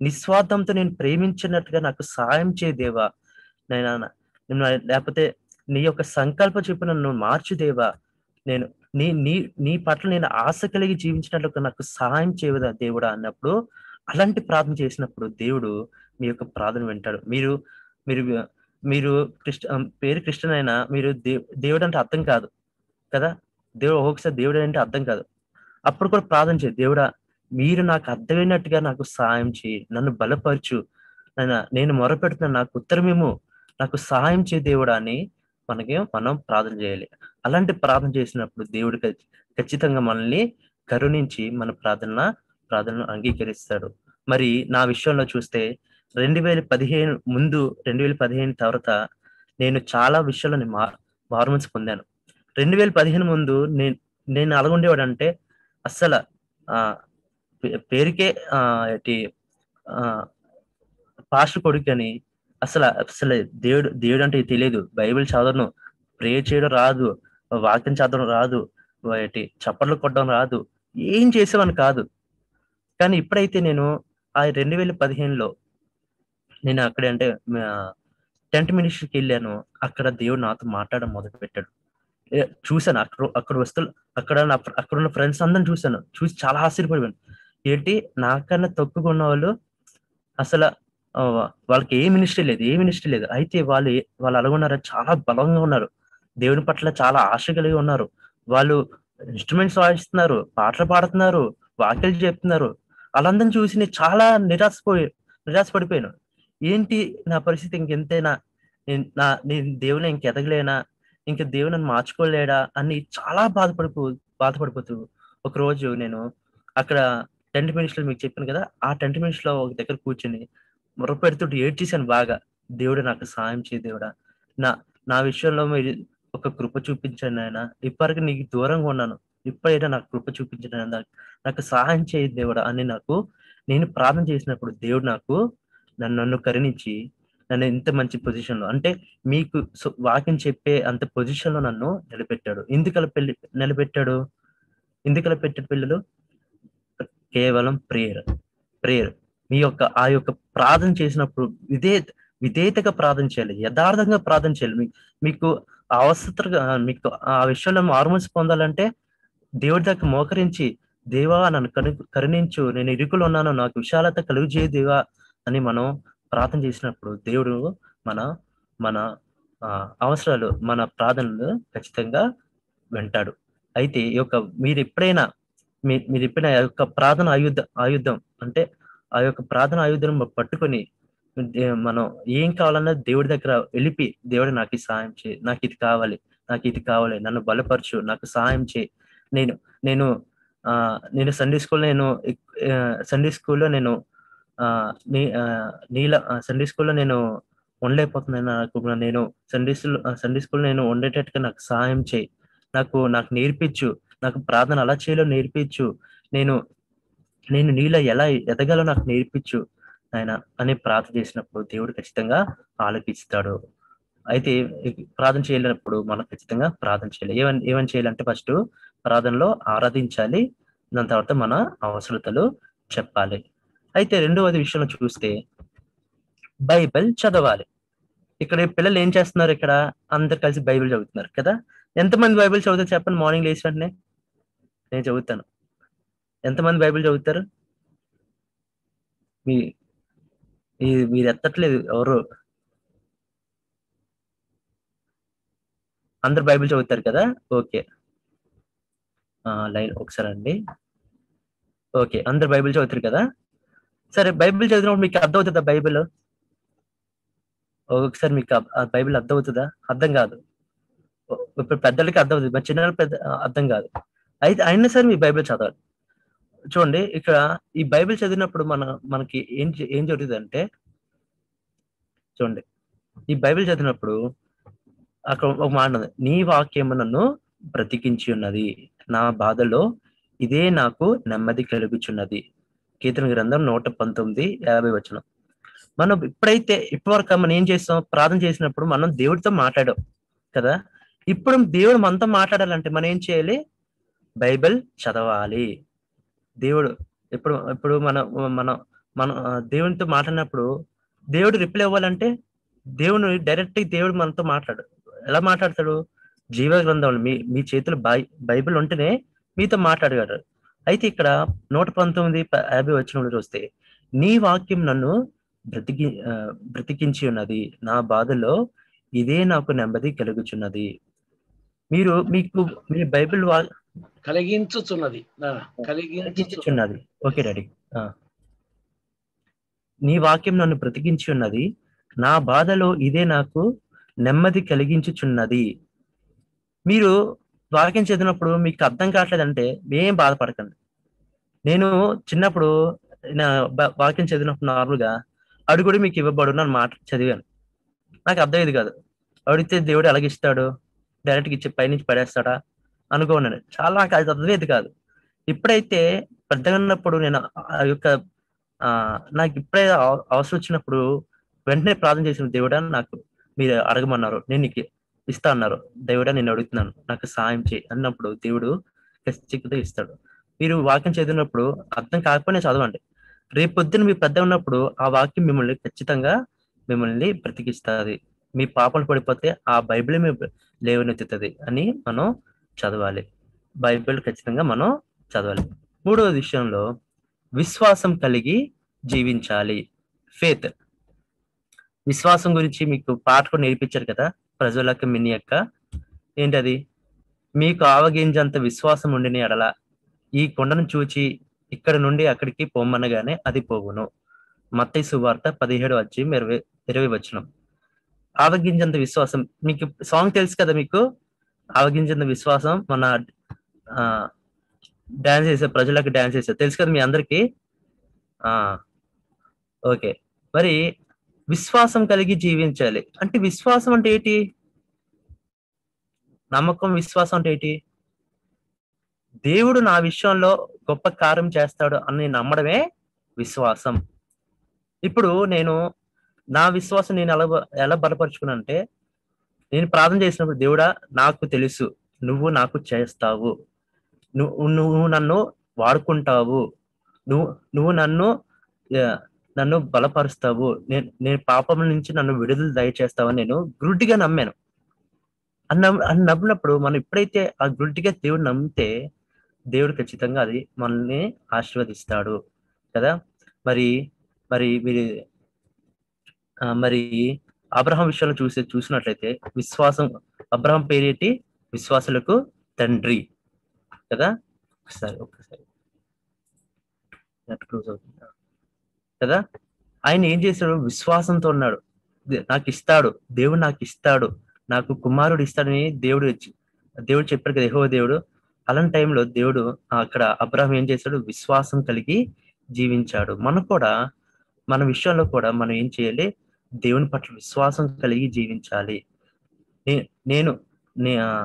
నిస్వార్థంతో నేను ప్రేమించినట్టుగా నాకు సహాయం చేయ దేవా నేను నేను లేకపోతే నీ యొక్క సంకల్ప చెప్పు నన్ను మార్చు దేవా నేను నీ నీ నీ పట్ల నేను ఆశ కలిగి జీవించినట్లుగా నాకు సహాయం చేయదా దేవుడా అన్నప్పుడు అలాంటి ప్రార్థన చేసినప్పుడు దేవుడు మీ యొక్క ప్రార్థన వింటాడు మీరు మీరు మీరు క్రిస్ట పేరు క్రిస్టియన్ అయినా మీరు దేవ్ దేవుడు అంటే అర్థం కాదు కదా దేవుడు ఒక్కొక్కసారి దేవుడు అంటే అర్థం కాదు అప్పుడు కూడా ప్రార్థన చేయి దేవుడా మీరు నాకు అర్థమైనట్టుగా నాకు సహాయం చేయి నన్ను బలపరచు నన్ను నేను మొరపెడుతున్న నాకు ఉత్తరమేమో నాకు సహాయం చేయ దేవుడా అని మనకి మనం ప్రార్థన చేయాలి అలాంటి ప్రార్థన చేసినప్పుడు దేవుడు ఖచ్చి- ఖచ్చితంగా మనల్ని కరుణించి మన ప్రార్థన ప్రార్థనను అంగీకరిస్తాడు మరి నా విషయంలో చూస్తే రెండు వేల పదిహేను ముందు రెండు వేల పదిహేను తర్వాత నేను చాలా విషయాలను మా మార్మన్స్ పొందాను రెండు వేల పదిహేను ముందు నేను నేను అలాగుండేవాడు అంటే అస్సలు ఆ పే- పేరుకే ఆ ఏంటి ఆ పాస్టర్ కొడుకు అని అసలు అసలు దేవుడు దేవుడు అంటే తెలియదు బైబిల్ చదవను ప్రే చేయడం రాదు వాక్యం చదవడం రాదు ఏంటి చప్పట్లు కొట్టడం రాదు ఏం చేసేవాని కాదు కానీ ఇప్పుడైతే నేను ఆ రెండు వేల పదిహేనులో నేను అక్కడ అంటే టెంట్ మినిస్ట్రీకి వెళ్ళాను అక్కడ దేవుడు నాతో మాట్లాడడం మొదలు పెట్టాడు ఏ, చూశాను అక్కడ అక్కడ వస్తువులు అక్కడ నా అక్కడ ఉన్న ఫ్రెండ్స్ అందరిని చూశాను చూసి చాలా ఆశ్చర్యపడిపోయాను ఏంటి నాకన్నా తక్కువగా ఉన్న వాళ్ళు అసలు ఆ, వాళ్ళకి ఏ మినిస్ట్రీ లేదు ఏ మినిస్ట్రీ లేదు అయితే వాళ్ళు ఏ- వాళ్ళు అలాగ ఉన్నారు చాలా బలంగా ఉన్నారు దేవుని పట్ల చాలా ఆశ కలిగి ఉన్నారు వాళ్ళు ఇన్స్ట్రుమెంట్స్ వాయిస్తున్నారు పాటలు పాడుతున్నారు వాక్యలు చెప్తున్నారు వాళ్ళందరిని చూసి నేను చాలా నిరాశపోయి నిరాశపడిపోయాను ఏంటి నా పరిస్థితి ఇంకెంతేనా నేను నా నేను దేవుని ఇంక ఎదగలేనా ఇంకా దేవుని నన్ను మార్చుకోలేడా అని చాలా బాధపడిపో బాధపడిపోతూ ఒక రోజు నేను అక్కడ టెంట్ మినిస్టర్ మీకు చెప్పాను కదా ఆ టెంట్ మినిస్టర్ లో ఒక దగ్గర కూర్చొని మొరపెడుతుంటే ఏడ్చేసాను బాగా దేవుడు నాకు సహాయం చేయ దేవుడా నా నా విషయంలో మీరు ఒక కృప చూపించండి ఆయన ఇప్పటికి నీకు దూరంగా ఉన్నాను ఇప్పుడైనా నాకు కృప చూపించండి ఆయన నాకు నాకు సహాయం చేయ దేవుడా అని నాకు నేను ప్రార్థన చేసినప్పుడు దేవుడు నాకు నన్ను నన్ను కరుణించి నన్ను ఇంత మంచి పొజిషన్ లో అంటే మీకు సు- వాక్యం చెప్పే అంత పొజిషన్ లో నన్ను నిలబెట్టాడు ఎందుకలా పెళ్లి నిలబెట్టాడు ఎందుకలా పెట్టాడు పిల్లలు కేవలం ప్రేయర్ ప్రేయర్ మీ యొక్క ఆ యొక్క ప్రార్థన చేసినప్పుడు విధే విధేయతగా ప్రార్థన చేయాలి యథార్థంగా ప్రార్థన చేయాలి మీ- మీకు అవసరగా మీకు ఆ విషయంలో హార్మోన్స్ పొందాలంటే దేవుడి దగ్గర మోకరించి దేవా నన్ను కరు కరుణించు నేను ఇరుకులు ఉన్నాను నాకు విశాలత కలుగు చేయ దేవా అని మనం ప్రార్థన చేసినప్పుడు దేవుడు మన మన ఆ, అవసరాలు మన ప్రార్థనలు ఖచ్చితంగా వింటాడు అయితే ఈ యొక్క మీరు ఎప్పుడైనా మీ మీరు ఎప్పుడైనా ఆ యొక్క ప్రార్థన ఆయుధ ఆయుధం అంటే ఆ యొక్క ప్రార్థన ఆయుధం పట్టుకొని దే- మనం ఏం కావాలన్నా దేవుడి దగ్గర వెళ్ళిపి దేవుడు నాకు ఈ సహాయం చేయి నాకు ఇది కావాలి నాకు ఇది కావాలి నన్ను బలపరచు నాకు సహాయం చేయి నేను నేను ఆ నేను సండే స్కూల్లో నేను సండే స్కూల్లో నేను ఆ నీ ఆ, నీల సండే స్కూల్లో నేను ఉండలేకపోతున్నాను నాకు నేను సండే స్కూల్ సండే స్కూల్లో నేను ఉండేటట్టుగా నాకు సహాయం చేయి నాకు నాకు నేర్పించు నాకు ప్రార్థన అలా చేయాలో నేర్పించు నేను నేను నీలో ఎలా ఎదగాలో నాకు నేర్పించు ఆయన అని ప్రార్థన చేసినప్పుడు దేవుడు ఖచ్చితంగా ఆలకిస్తాడు అయితే ఈ ప్రార్థన చేయలేనప్పుడు మనం ఖచ్చితంగా ప్రార్థన చేయాలి ఏమని ఏమని చేయాలంటే ఫస్ట్ ప్రార్థనలో ఆరాధించాలి దాని తర్వాత మన అవసరతలు చెప్పాలి అయితే రెండవది విషయంలో చూస్తే బైబిల్ చదవాలి ఇక్కడ ఈ పిల్లలు ఏం చేస్తున్నారు ఇక్కడ అందరు కలిసి బైబిల్ చదువుతున్నారు కదా ఎంతమంది బైబిల్ చదువుతారు చెప్పండి మార్నింగ్ లేచి వెంటనే నేను చదువుతాను ఎంతమంది బైబిల్ చదువుతారు మీ మీ- మీరు ఎత్తట్లేదు ఎవరు అందరు బైబిల్ చదువుతారు కదా ఓకే లైన్ ఒకసారి అండి ఓకే అందరు బైబిల్ చదువుతారు కదా సరే బైబిల్ చదివినప్పుడు మీకు అర్థం అవుతుందా బైబిల్ ఒకసారి మీకు ఆ- ఆ బైబిల్ అర్థం అవుతుందా అర్థం కాదు ఓ- ఇప్పుడు పెద్దలకి అర్థం అవుతుంది మరి చిన్న పెద్ద అర్థం కాదు అయితే అయినా సరే మీ బైబిల్ చదవాలి చూడండి ఇక్కడ ఈ బైబిల్ చదివినప్పుడు మన మనకి ఏం జ- ఏం జరుగుతుంది అంటే చూడండి ఈ బైబిల్ చదివినప్పుడు అక్కడ ఒక మాట ఉంది నీ వాక్యం నన్ను బ్రతికించి ఉన్నది నా బాధలో ఇదే నాకు నెమ్మది కలుగుచున్నది కీర్తన గ్రంథం నూట పంతొమ్మిది యాభై వచనం మనం ఇప్పుడైతే ఇప్పటివరకు మనం ఏం చేస్తాం ప్రార్థన చేసినప్పుడు మనం దేవుడితో మాట్లాడాం కదా ఇప్పుడు దేవుడు మనతో మాట్లాడాలంటే మనం ఏం చేయాలి బైబిల్ చదవాలి దేవుడు ఇప్పుడు ఇప్పుడు మనం మనం మనం ఆ, దేవునితో మాట్లాడినప్పుడు దేవుడు రిప్లై ఇవ్వాలంటే దేవుడు డైరెక్ట్ దేవుడు మనతో మాట్లాడు ఎలా మాట్లాడతాడు జీవ గ్రంథంలో మీ మీ చేతులు బై బైబిల్ ఉంటేనే మీతో మాట్లాడగలరు అయితే ఇక్కడ నూట పంతొమ్మిది ప- యాభై వచ్చిన చూస్తే నీ వాక్యం నన్ను బ్రతికి ఆ, బ్రతికించి ఉన్నది నా బాధలో ఇదే నాకు నెమ్మది కలుగుచున్నది మీరు మీకు మీ బైబిల్ వా కలిగించుచున్నది ఆ, కలిగించుచున్నది బ్రతికించుచున్నది ఓకే డాడీ ఆ. నీ వాక్యం నన్ను బ్రతికించి ఉన్నది నా బాధలో ఇదే నాకు నెమ్మది కలిగించుచున్నది మీరు వాక్యం చదివినప్పుడు మీకు అర్థం కావట్లేదంటే ఏం బాధపడకండి నేను చిన్నప్పుడు నా బ- వాక్యం చదివినప్పుడు నార్మల్గా అడుగుడు మీకు ఇవ్వబడు అని మాట చదివాను నాకు అర్థమయ్యేది కాదు అడిగితే దేవుడు ఎలాగిస్తాడు డైరెక్ట్గా ఇచ్చి పైనుంచి పడేస్తాడా అనుకోన్నాను చాలా నాకు అది అర్థమయ్యేది కాదు ఇప్పుడైతే పెద్దగా ఉన్నప్పుడు నేను ఆ యొక్క ఆ నాకు ఇప్పుడే అవ- అవసరం వచ్చినప్పుడు వెంటనే ప్రార్థన చేసిన దేవుడా నాకు మీరు అడగమన్నారు నేను నీకు ఇస్తా అన్నారు దేవుడా నేను అడుగుతున్నాను నాకు సాయం చేయి అన్నప్పుడు దేవుడు ఖచ్చితంగా ఇస్తాడు మీరు వాక్యం చదివినప్పుడు అర్థం కాకపోయినా చదవండి రేపు పొద్దున మీ పెద్ద ఉన్నప్పుడు ఆ వాక్యం మిమ్మల్ని ఖచ్చితంగా మిమ్మల్ని బ్రతికిస్తుంది మీ పాపలు పడిపోతే ఆ బైబిల్ మీ లేవనెత్తుతుంది అని మనం చదవాలి బైబిల్ ఖచ్చితంగా మనం చదవాలి మూడవ విషయంలో విశ్వాసం కలిగి జీవించాలి ఫేత్ విశ్వాసం గురించి మీకు పాట కూడా నేర్పించారు కదా ప్రజలకు మిని యొక్క ఏంటది మీకు ఆవగింజంత విశ్వాసం ఉండిన ఎడల ఈ కొండను చూచి ఇక్కడ నుండి అక్కడికి పొమ్మనగానే అది పోవును మత్తయి సువార్త పదిహేడు వచ్చి ఇరవై ఇరవై వచ్చినం ఆవగింజంత విశ్వాసం మీకు సాంగ్ తెలుసు కదా మీకు ఆవగింజంత విశ్వాసం మన ఆ డాన్స్ చేసే ప్రజలకు డాన్స్ చేసే తెలుసు కదా మీ అందరికి ఆ ఓకే మరి విశ్వాసం కలిగి జీవించాలి అంటే విశ్వాసం అంటే ఏంటి నమ్మకం విశ్వాసం అంటే ఏంటి దేవుడు నా విషయంలో గొప్ప కార్యం చేస్తాడు అని నమ్మడమే విశ్వాసం ఇప్పుడు నేను నా విశ్వాసం నేను ఎలా బ- ఎలా బలపరుచుకున్నానంటే నేను ప్రార్థన చేసినప్పుడు దేవుడా నాకు తెలుసు నువ్వు నాకు చేస్తావు నువ్వు నువ్వు నన్ను వాడుకుంటావు నువ్వు నువ్వు నన్ను ఆ, నన్ను బలపరుస్తావు నేను నేను పాపం నుంచి నన్ను విడుదల దయచేస్తావని నేను గుడ్డిగా నమ్మాను అన్న అని నమ్మినప్పుడు మనం ఎప్పుడైతే ఆ గుడ్డిగా దేవుడు నమ్మితే దేవుడు ఖచ్చితంగా అది మనల్ని ఆశీర్వదిస్తాడు కదా మరి మరి మీరు ఆ, మరి అబ్రహం విషయంలో చూసి చూసినట్లయితే విశ్వాసం అబ్రహం పేరేటి విశ్వాసులకు తండ్రి కదా ఒకసారి ఒక్కసారి నెట్ క్లోజ్ అవుతుంది కదా ఆయన ఏం చేశాడు విశ్వాసంతో ఉన్నాడు దే- నాకు ఇస్తాడు దేవుడు నాకు ఇస్తాడు నాకు కుమారుడు ఇస్తాడని దేవుడు ఇచ్చి- దేవుడు చెప్పాడు కదా యెహోవా దేవుడు అలాంటి టైంలో దేవుడు అక్కడ అబ్రహం ఏం చేశాడు విశ్వాసం కలిగి జీవించాడు మనం కూడా మన విషయంలో కూడా మనం ఏం చేయాలి దేవుని పట్ల విశ్వాసం కలిగి జీవించాలి నే- నేను నే- ఆ,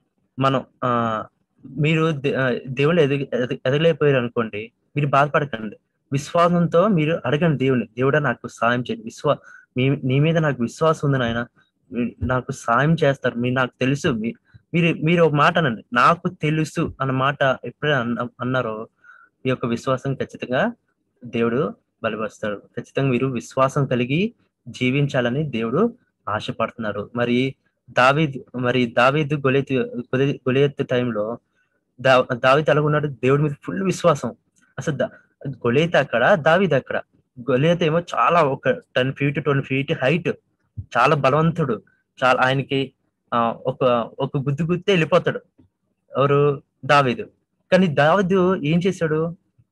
మనం ఆ మీరు దే- ఆ, దేవుళ్ళు ఎదగ ఎదగ- ఎదగలేకపోయారు అనుకోండి మీరు బాధపడకండి విశ్వాసంతో మీరు అడగండి దేవుని దేవుడా నాకు సాయం చేయండి విశ్వా మీ నీ మీద నాకు విశ్వాసం ఉంది నాయన మీ- నాకు సాయం చేస్తారు మీరు నాకు తెలుసు మీ- మీరు మీరు ఒక మాట అనండి నాకు తెలుసు అన్న మాట ఎప్పుడైనా అన్న అన్నారో మీ యొక్క విశ్వాసం ఖచ్చితంగా దేవుడు బలపరుస్తాడు ఖచ్చితంగా మీరు విశ్వాసం కలిగి జీవించాలని దేవుడు ఆశపడుతున్నారు మరి దావీద్ మరి దావీద్ గొలెత్ గొలియత్ టైంలో దా దావీద్ ఎలాగున్నాడు దేవుడి మీద ఫుల్ విశ్వాసం అసలు దా- గొలియత్ అక్కడ దావీద్ అక్కడ గొలియత్ ఏమో చాలా ఒక ten feet twenty feet height చాలా బలవంతుడు చాలా ఆయనకి ఆ ఒక ఒక గుద్దు గుద్దే వెళ్ళిపోతాడు ఎవరు దావీదు కానీ దావీదు ఏం చేశాడు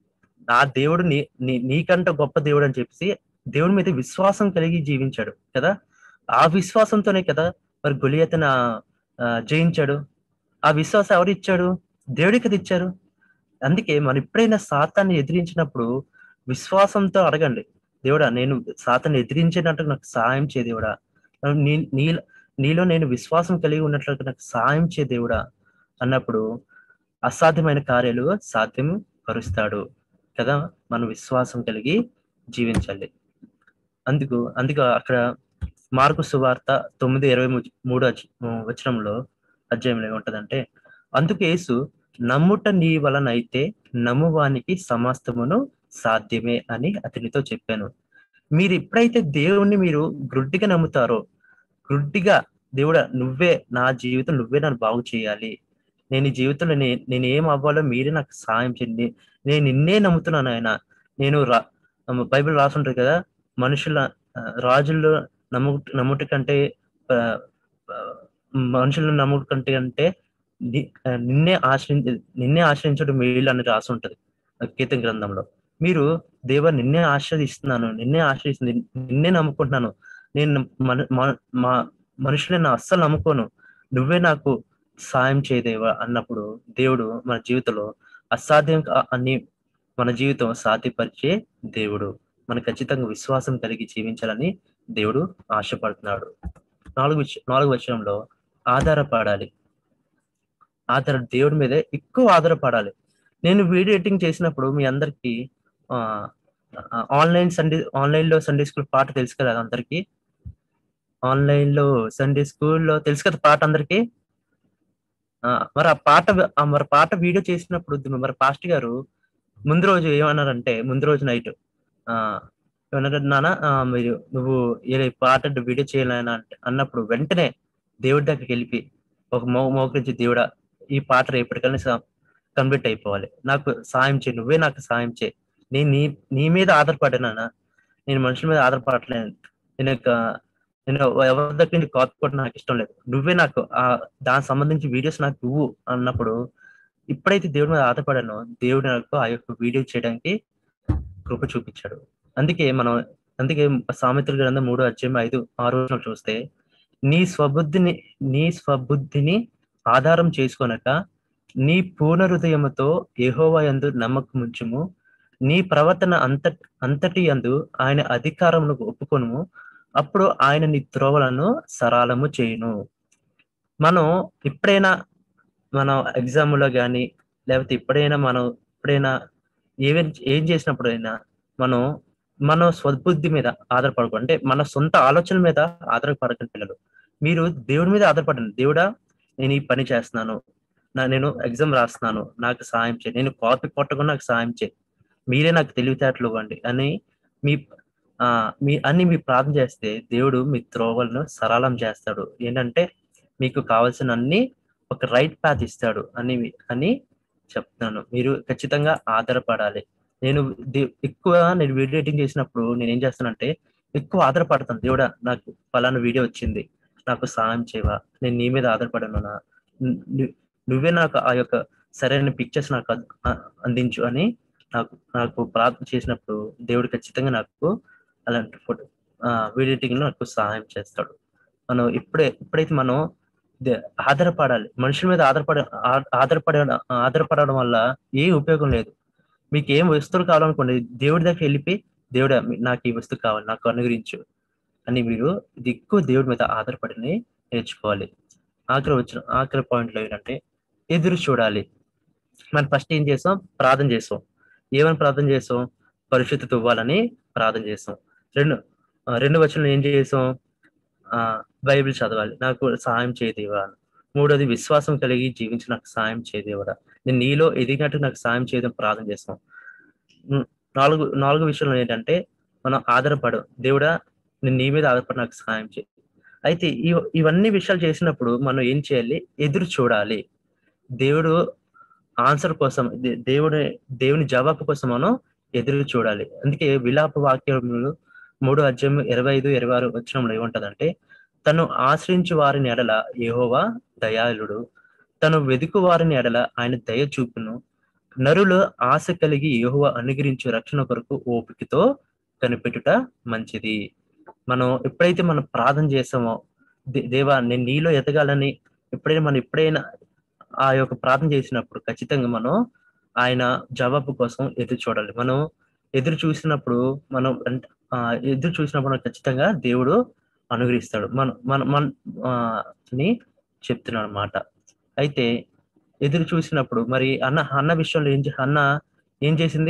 నా దేవుడు నీ నీ- నీకంటే గొప్ప దేవుడు అని చెప్పేసి దేవుడి మీద విశ్వాసం కలిగి జీవించాడు కదా ఆ విశ్వాసంతోనే కదా మరి గొలియతన జయించాడు ఆ విశ్వాసం ఎవరు ఇచ్చాడు దేవుడి కదా ఇచ్చారు అందుకే మనం ఎప్పుడైనా సాతాన్ని ఎదిరించినప్పుడు విశ్వాసంతో అడగండి దేవుడా నేను సాతాన్ని ఎదిరించినట్టు నాకు సహాయం చే దేవుడా నీ నీ నీలో నేను విశ్వాసం కలిగి ఉన్నట్లు నాకు సహాయం చే దేవుడా అన్నప్పుడు అసాధ్యమైన కార్యాలు సాధ్యం పరుస్తాడు కదా మనం విశ్వాసం కలిగి జీవించాలి అందుకు అందుకు అక్కడ మార్కు సువార్త తొమ్మిది ఇరవై ము- మూడు అధ్య- వచనంలో అధ్యాయంలో ఏముంటదంటే అందుకు యేసు నమ్ముట నీ వలనైతే నమ్మువానికి సమస్తమును సాధ్యమే అని అతనితో చెప్పాను మీరు ఎప్పుడైతే దేవుణ్ణి మీరు గ్రుడ్డిగా నమ్ముతారో గ్రుడ్డిగా దేవుడా నువ్వే నా జీవితం నువ్వే నన్ను బాగు చేయాలి నేను ఈ జీవితంలో నే- నేను ఏం అవ్వాలో మీరే నాకు సహాయం చేయండి నేను నిన్నే నమ్ముతున్నాను ఆయన నేను రా బైబిల్ రాసుంటది కదా మనుషుల ఆ, రాజుల్లో నమ్ము నమ్ముట కంటే ఆ, ఆ, మనుషులను నమ్ముట కంటే అంటే ని- ఆ, నిన్నే ఆశ్రయించ నిన్నే ఆశ్రయించడం మేలు అని రాసి ఉంటది ఆ కీర్తన గ్రంథంలో మీరు దేవ నిన్నే ఆశ్రయిస్తున్నాను నిన్నే ఆశ్రయిస్తుంది నిన్నే నమ్ముకుంటున్నాను నేను మన మన- మా మనుషులని నా అస్సలు నమ్ముకోను నువ్వే నాకు సాయం చేయదేవా అన్నప్పుడు దేవుడు మన జీవితంలో అసాధ్యం కా- అని మన జీవితం సాధ్యపరిచే దేవుడు మన ఖచ్చితంగా విశ్వాసం కలిగి జీవించాలని దేవుడు ఆశపడుతున్నాడు నాలుగు విష నాలుగు విషయంలో ఆధారపడాలి ఆధార దేవుడి మీదే ఎక్కువ ఆధారపడాలి నేను వీడియో ఎడిటింగ్ చేసినప్పుడు మీ అందరికి ఆన్లైన్ సండే ఆన్లైన్ లో సండే స్కూల్ పాట తెలుసు కదా అందరికి ఆన్లైన్ లో సండే స్కూల్లో తెలుసు కదా పాట అందరికి ఆ, మరి ఆ పాట ఆ మరి పాట వీడియో చేసినప్పుడు ది- మరి పాస్ట్ గారు ముందు రోజు ఏమన్నారంటే ముందు రోజు నైట్ ఆ ఏమన్నారు నాన్న ఆ, మీరు నువ్వు ఇలా ఈ పాట వీడియో చేయాలని అంటే అన్నప్పుడు వెంటనే దేవుడి దగ్గరికి వెళ్ళి ఒక మో మోకరించి దేవుడా ఈ పాట రేపటికల్లా కంప్లీట్ అయిపోవాలి నాకు సాయం చేయి నువ్వే నాకు సాయం చేయి నేను నీ నీ మీద ఆధారపడినానా నేను మనుషుల మీద ఆధారపడలేను నేను ఒక- నేను ఎవరి దగ్గర నుంచి కాపుకోవడం నాకు ఇష్టం లేదు నువ్వే నాకు ఆ దానికి సంబంధించి వీడియోస్ నాకు ఇవ్వు అన్నప్పుడు ఇప్పుడైతే దేవుడి మీద ఆధారపడానో దేవుడు నాకు ఆ యొక్క వీడియో చేయడానికి కృప చూపించాడు అందుకే మనం అందుకే సామెతల గ్రంథం మూడు అధ్యాయం ఐదు ఆరు వచనాలు చూస్తే నీ స్వబుద్ధిని నీ స్వబుద్ధిని ఆధారం చేసుకొనక నీ పూర్ణ హృదయముతో యెహోవా యందు నమ్మకం ఉంచుము నీ ప్రవర్తన అంత అంతటి యందు ఆయన అధికారములకు ఒప్పుకొనుము అప్పుడు ఆయన నీ త్రోవలను సరళము చేయును మనం ఎప్పుడైనా మనం ఎగ్జామ్ లో కానీ లేకపోతే ఎప్పుడైనా మనం ఎప్పుడైనా ఏమేం ఏం చేసినప్పుడైనా మనం మన స్వబుద్ధి మీద ఆధారపడకూడదు అంటే మన సొంత ఆలోచన మీద ఆధారపడకండి పిల్లలు మీరు దేవుడి మీద ఆధారపడండి దేవుడా నేను ఈ పని చేస్తున్నాను నా నేను ఎగ్జామ్ రాస్తున్నాను నాకు సాయం చేయి నేను కాపీ కొట్టకుండా నాకు సాయం చేయి మీరే నాకు తెలివితేటలు ఇవ్వండి అని మీ ఆ మీ అన్ని మీ ప్రార్థన చేస్తే దేవుడు మీ త్రోవలను సరళం చేస్తాడు ఏంటంటే మీకు కావాల్సిన అన్ని ఒక రైట్ పాత్ ఇస్తాడు అని అని చెప్తున్నాను మీరు ఖచ్చితంగా ఆధారపడాలి నేను దే- ఎక్కువ నేను వీడియో ఎడిటింగ్ చేసినప్పుడు నేను ఏం చేస్తానంటే ఎక్కువ ఆధారపడతాను దేవుడా నాకు ఫలానా వీడియో వచ్చింది నాకు సహాయం చేయవా నేను నీ మీద ఆధారపడను నువ్వే నాకు ఆ యొక్క సరైన పిక్చర్స్ నాకు అద్- ఆ- అందించు అని నాకు నాకు ప్రార్థన చేసినప్పుడు దేవుడు ఖచ్చితంగా నాకు అలాంటి ఫోటో వీడియో ఎడిటింగ్ లో నాకు సహాయం చేస్తాడు మనం ఇప్పుడే ఎప్పుడైతే మనం దే- ఆధారపడాలి మనుషుల మీద ఆధారపడ ఆ- ఆధారపడ ఆధారపడడం వల్ల ఏ ఉపయోగం లేదు మీకు ఏం వస్తువులు కావాలనుకోండి దేవుడి దగ్గర వెళ్ళిపోయి దేవుడా మీ- నాకు ఈ వస్తువు కావాలి నాకు అనుగ్రహించు అని మీరు ఇది ఎక్కువ దేవుడి మీద ఆధారపడి నేర్చుకోవాలి ఆఖరి వచ్చిన ఆఖరి పాయింట్లో ఏంటంటే ఎదురు చూడాలి మనం ఫస్ట్ ఏం చేసాం ప్రార్థన చేసాం ఏమని ప్రార్థన చేసాం పరిశుద్ధత ఇవ్వాలని ప్రార్థన చేసాం రెండు ఆ, రెండు వచనం ఏం చేసాం ఆ బైబిల్ చదవాలి నాకు సహాయం చేయదేవా అని మూడోది విశ్వాసం కలిగి జీవించి నాకు సాయం చేయదేవరా నేను నీలో ఎదిగినట్టు నాకు సాయం చేయడం ప్రార్థన చేస్తాం ఉమ్, నాలుగు నాలుగు విషయంలో ఏంటంటే మనం ఆధారపడు దేవుడా నేను నీ మీద ఆధారపడి నాకు సహాయం చేయి అయితే ఈ ఇవన్నీ విషయాలు చేసినప్పుడు మనం ఏం చేయాలి ఎదురు చూడాలి దేవుడు ఆన్సర్ కోసం దే- దేవుడి దేవుని జవాబు కోసం మనం ఎదురు చూడాలి అందుకే విలాప వాక్యములు మూడు అధ్యాయం ఇరవై ఐదు ఇరవై ఆరు వచ్చినంలో ఏముంటదంటే తను ఆశ్రయించు వారిని ఎడల యెహోవా దయాళుడు తను వెదుకు వారిని ఎడల ఆయన దయ చూపును నరులు ఆశ కలిగి యెహోవా అనుగ్రహించు రక్షణ కొరకు ఓపికతో కనిపెట్టుట మంచిది మనం ఎప్పుడైతే మనం ప్రార్థన చేస్తామో దే- దేవా నేను నీలో ఎదగాలని ఎప్పుడైనా మనం ఎప్పుడైనా ఆ యొక్క ప్రార్థన చేసినప్పుడు ఖచ్చితంగా మనం ఆయన జవాబు కోసం ఎదురు చూడాలి మనం ఎదురు చూసినప్పుడు మనం అంటే ఆ, ఎదురు చూసినప్పుడు మనకు ఖచ్చితంగా దేవుడు అనుగ్రహిస్తాడు మన మన మన ఆ, అని చెప్తున్నాడు అనమాట అయితే ఎదురు చూసినప్పుడు మరి అన్న అన్న విషయంలో ఏం చే- అన్న ఏం చేసింది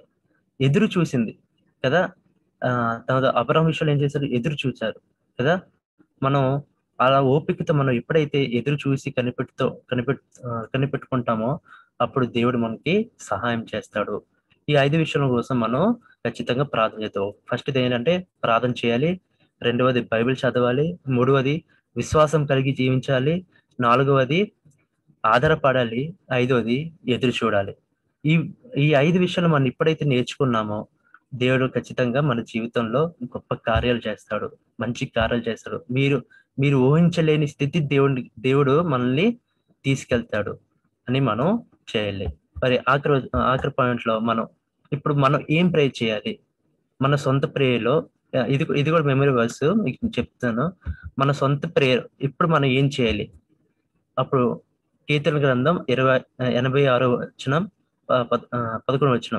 ఎదురు చూసింది కదా ఆ తర్వాత అబ్రహం విషయంలో ఏం చేశారు ఎదురు చూశారు కదా మనం అలా ఓపికతో మనం ఎప్పుడైతే ఎదురు చూసి కనిపెట్టుతో కనిపెట్ ఆ, కనిపెట్టుకుంటామో అప్పుడు దేవుడు మనకి సహాయం చేస్తాడు ఈ ఐదు విషయాల కోసం మనం ఖచ్చితంగా ప్రార్థన చేద్దాం ఫస్ట్ ఏంటంటే ప్రార్థన చేయాలి రెండవది బైబిల్ చదవాలి మూడవది విశ్వాసం కలిగి జీవించాలి నాలుగవది ఆధారపడాలి ఐదవది ఎదురు చూడాలి ఈ ఈ ఐదు విషయాలు మనం ఎప్పుడైతే నేర్చుకున్నామో దేవుడు ఖచ్చితంగా మన జీవితంలో గొప్ప కార్యాలు చేస్తాడు మంచి కార్యాలు చేస్తాడు మీరు మీరు ఊహించలేని స్థితి దేవుడి దేవుడు మనల్ని తీసుకెళ్తాడు అని మనం చేయాలి మరి ఆఖరి ఆఖరి పాయింట్ లో మనం ఇప్పుడు మనం ఏం ప్రే చేయాలి మన సొంత ప్రేయలో ఇది ఇది కూడా మెమరీ వర్స్ మీకు చెప్తాను మన సొంత ప్రేయర్ ఇప్పుడు మనం ఏం చేయాలి అప్పుడు కీర్తన గ్రంథం ఇరవై ఎనభై ఆరో వచ్చిన పదకొండు వచ్చిన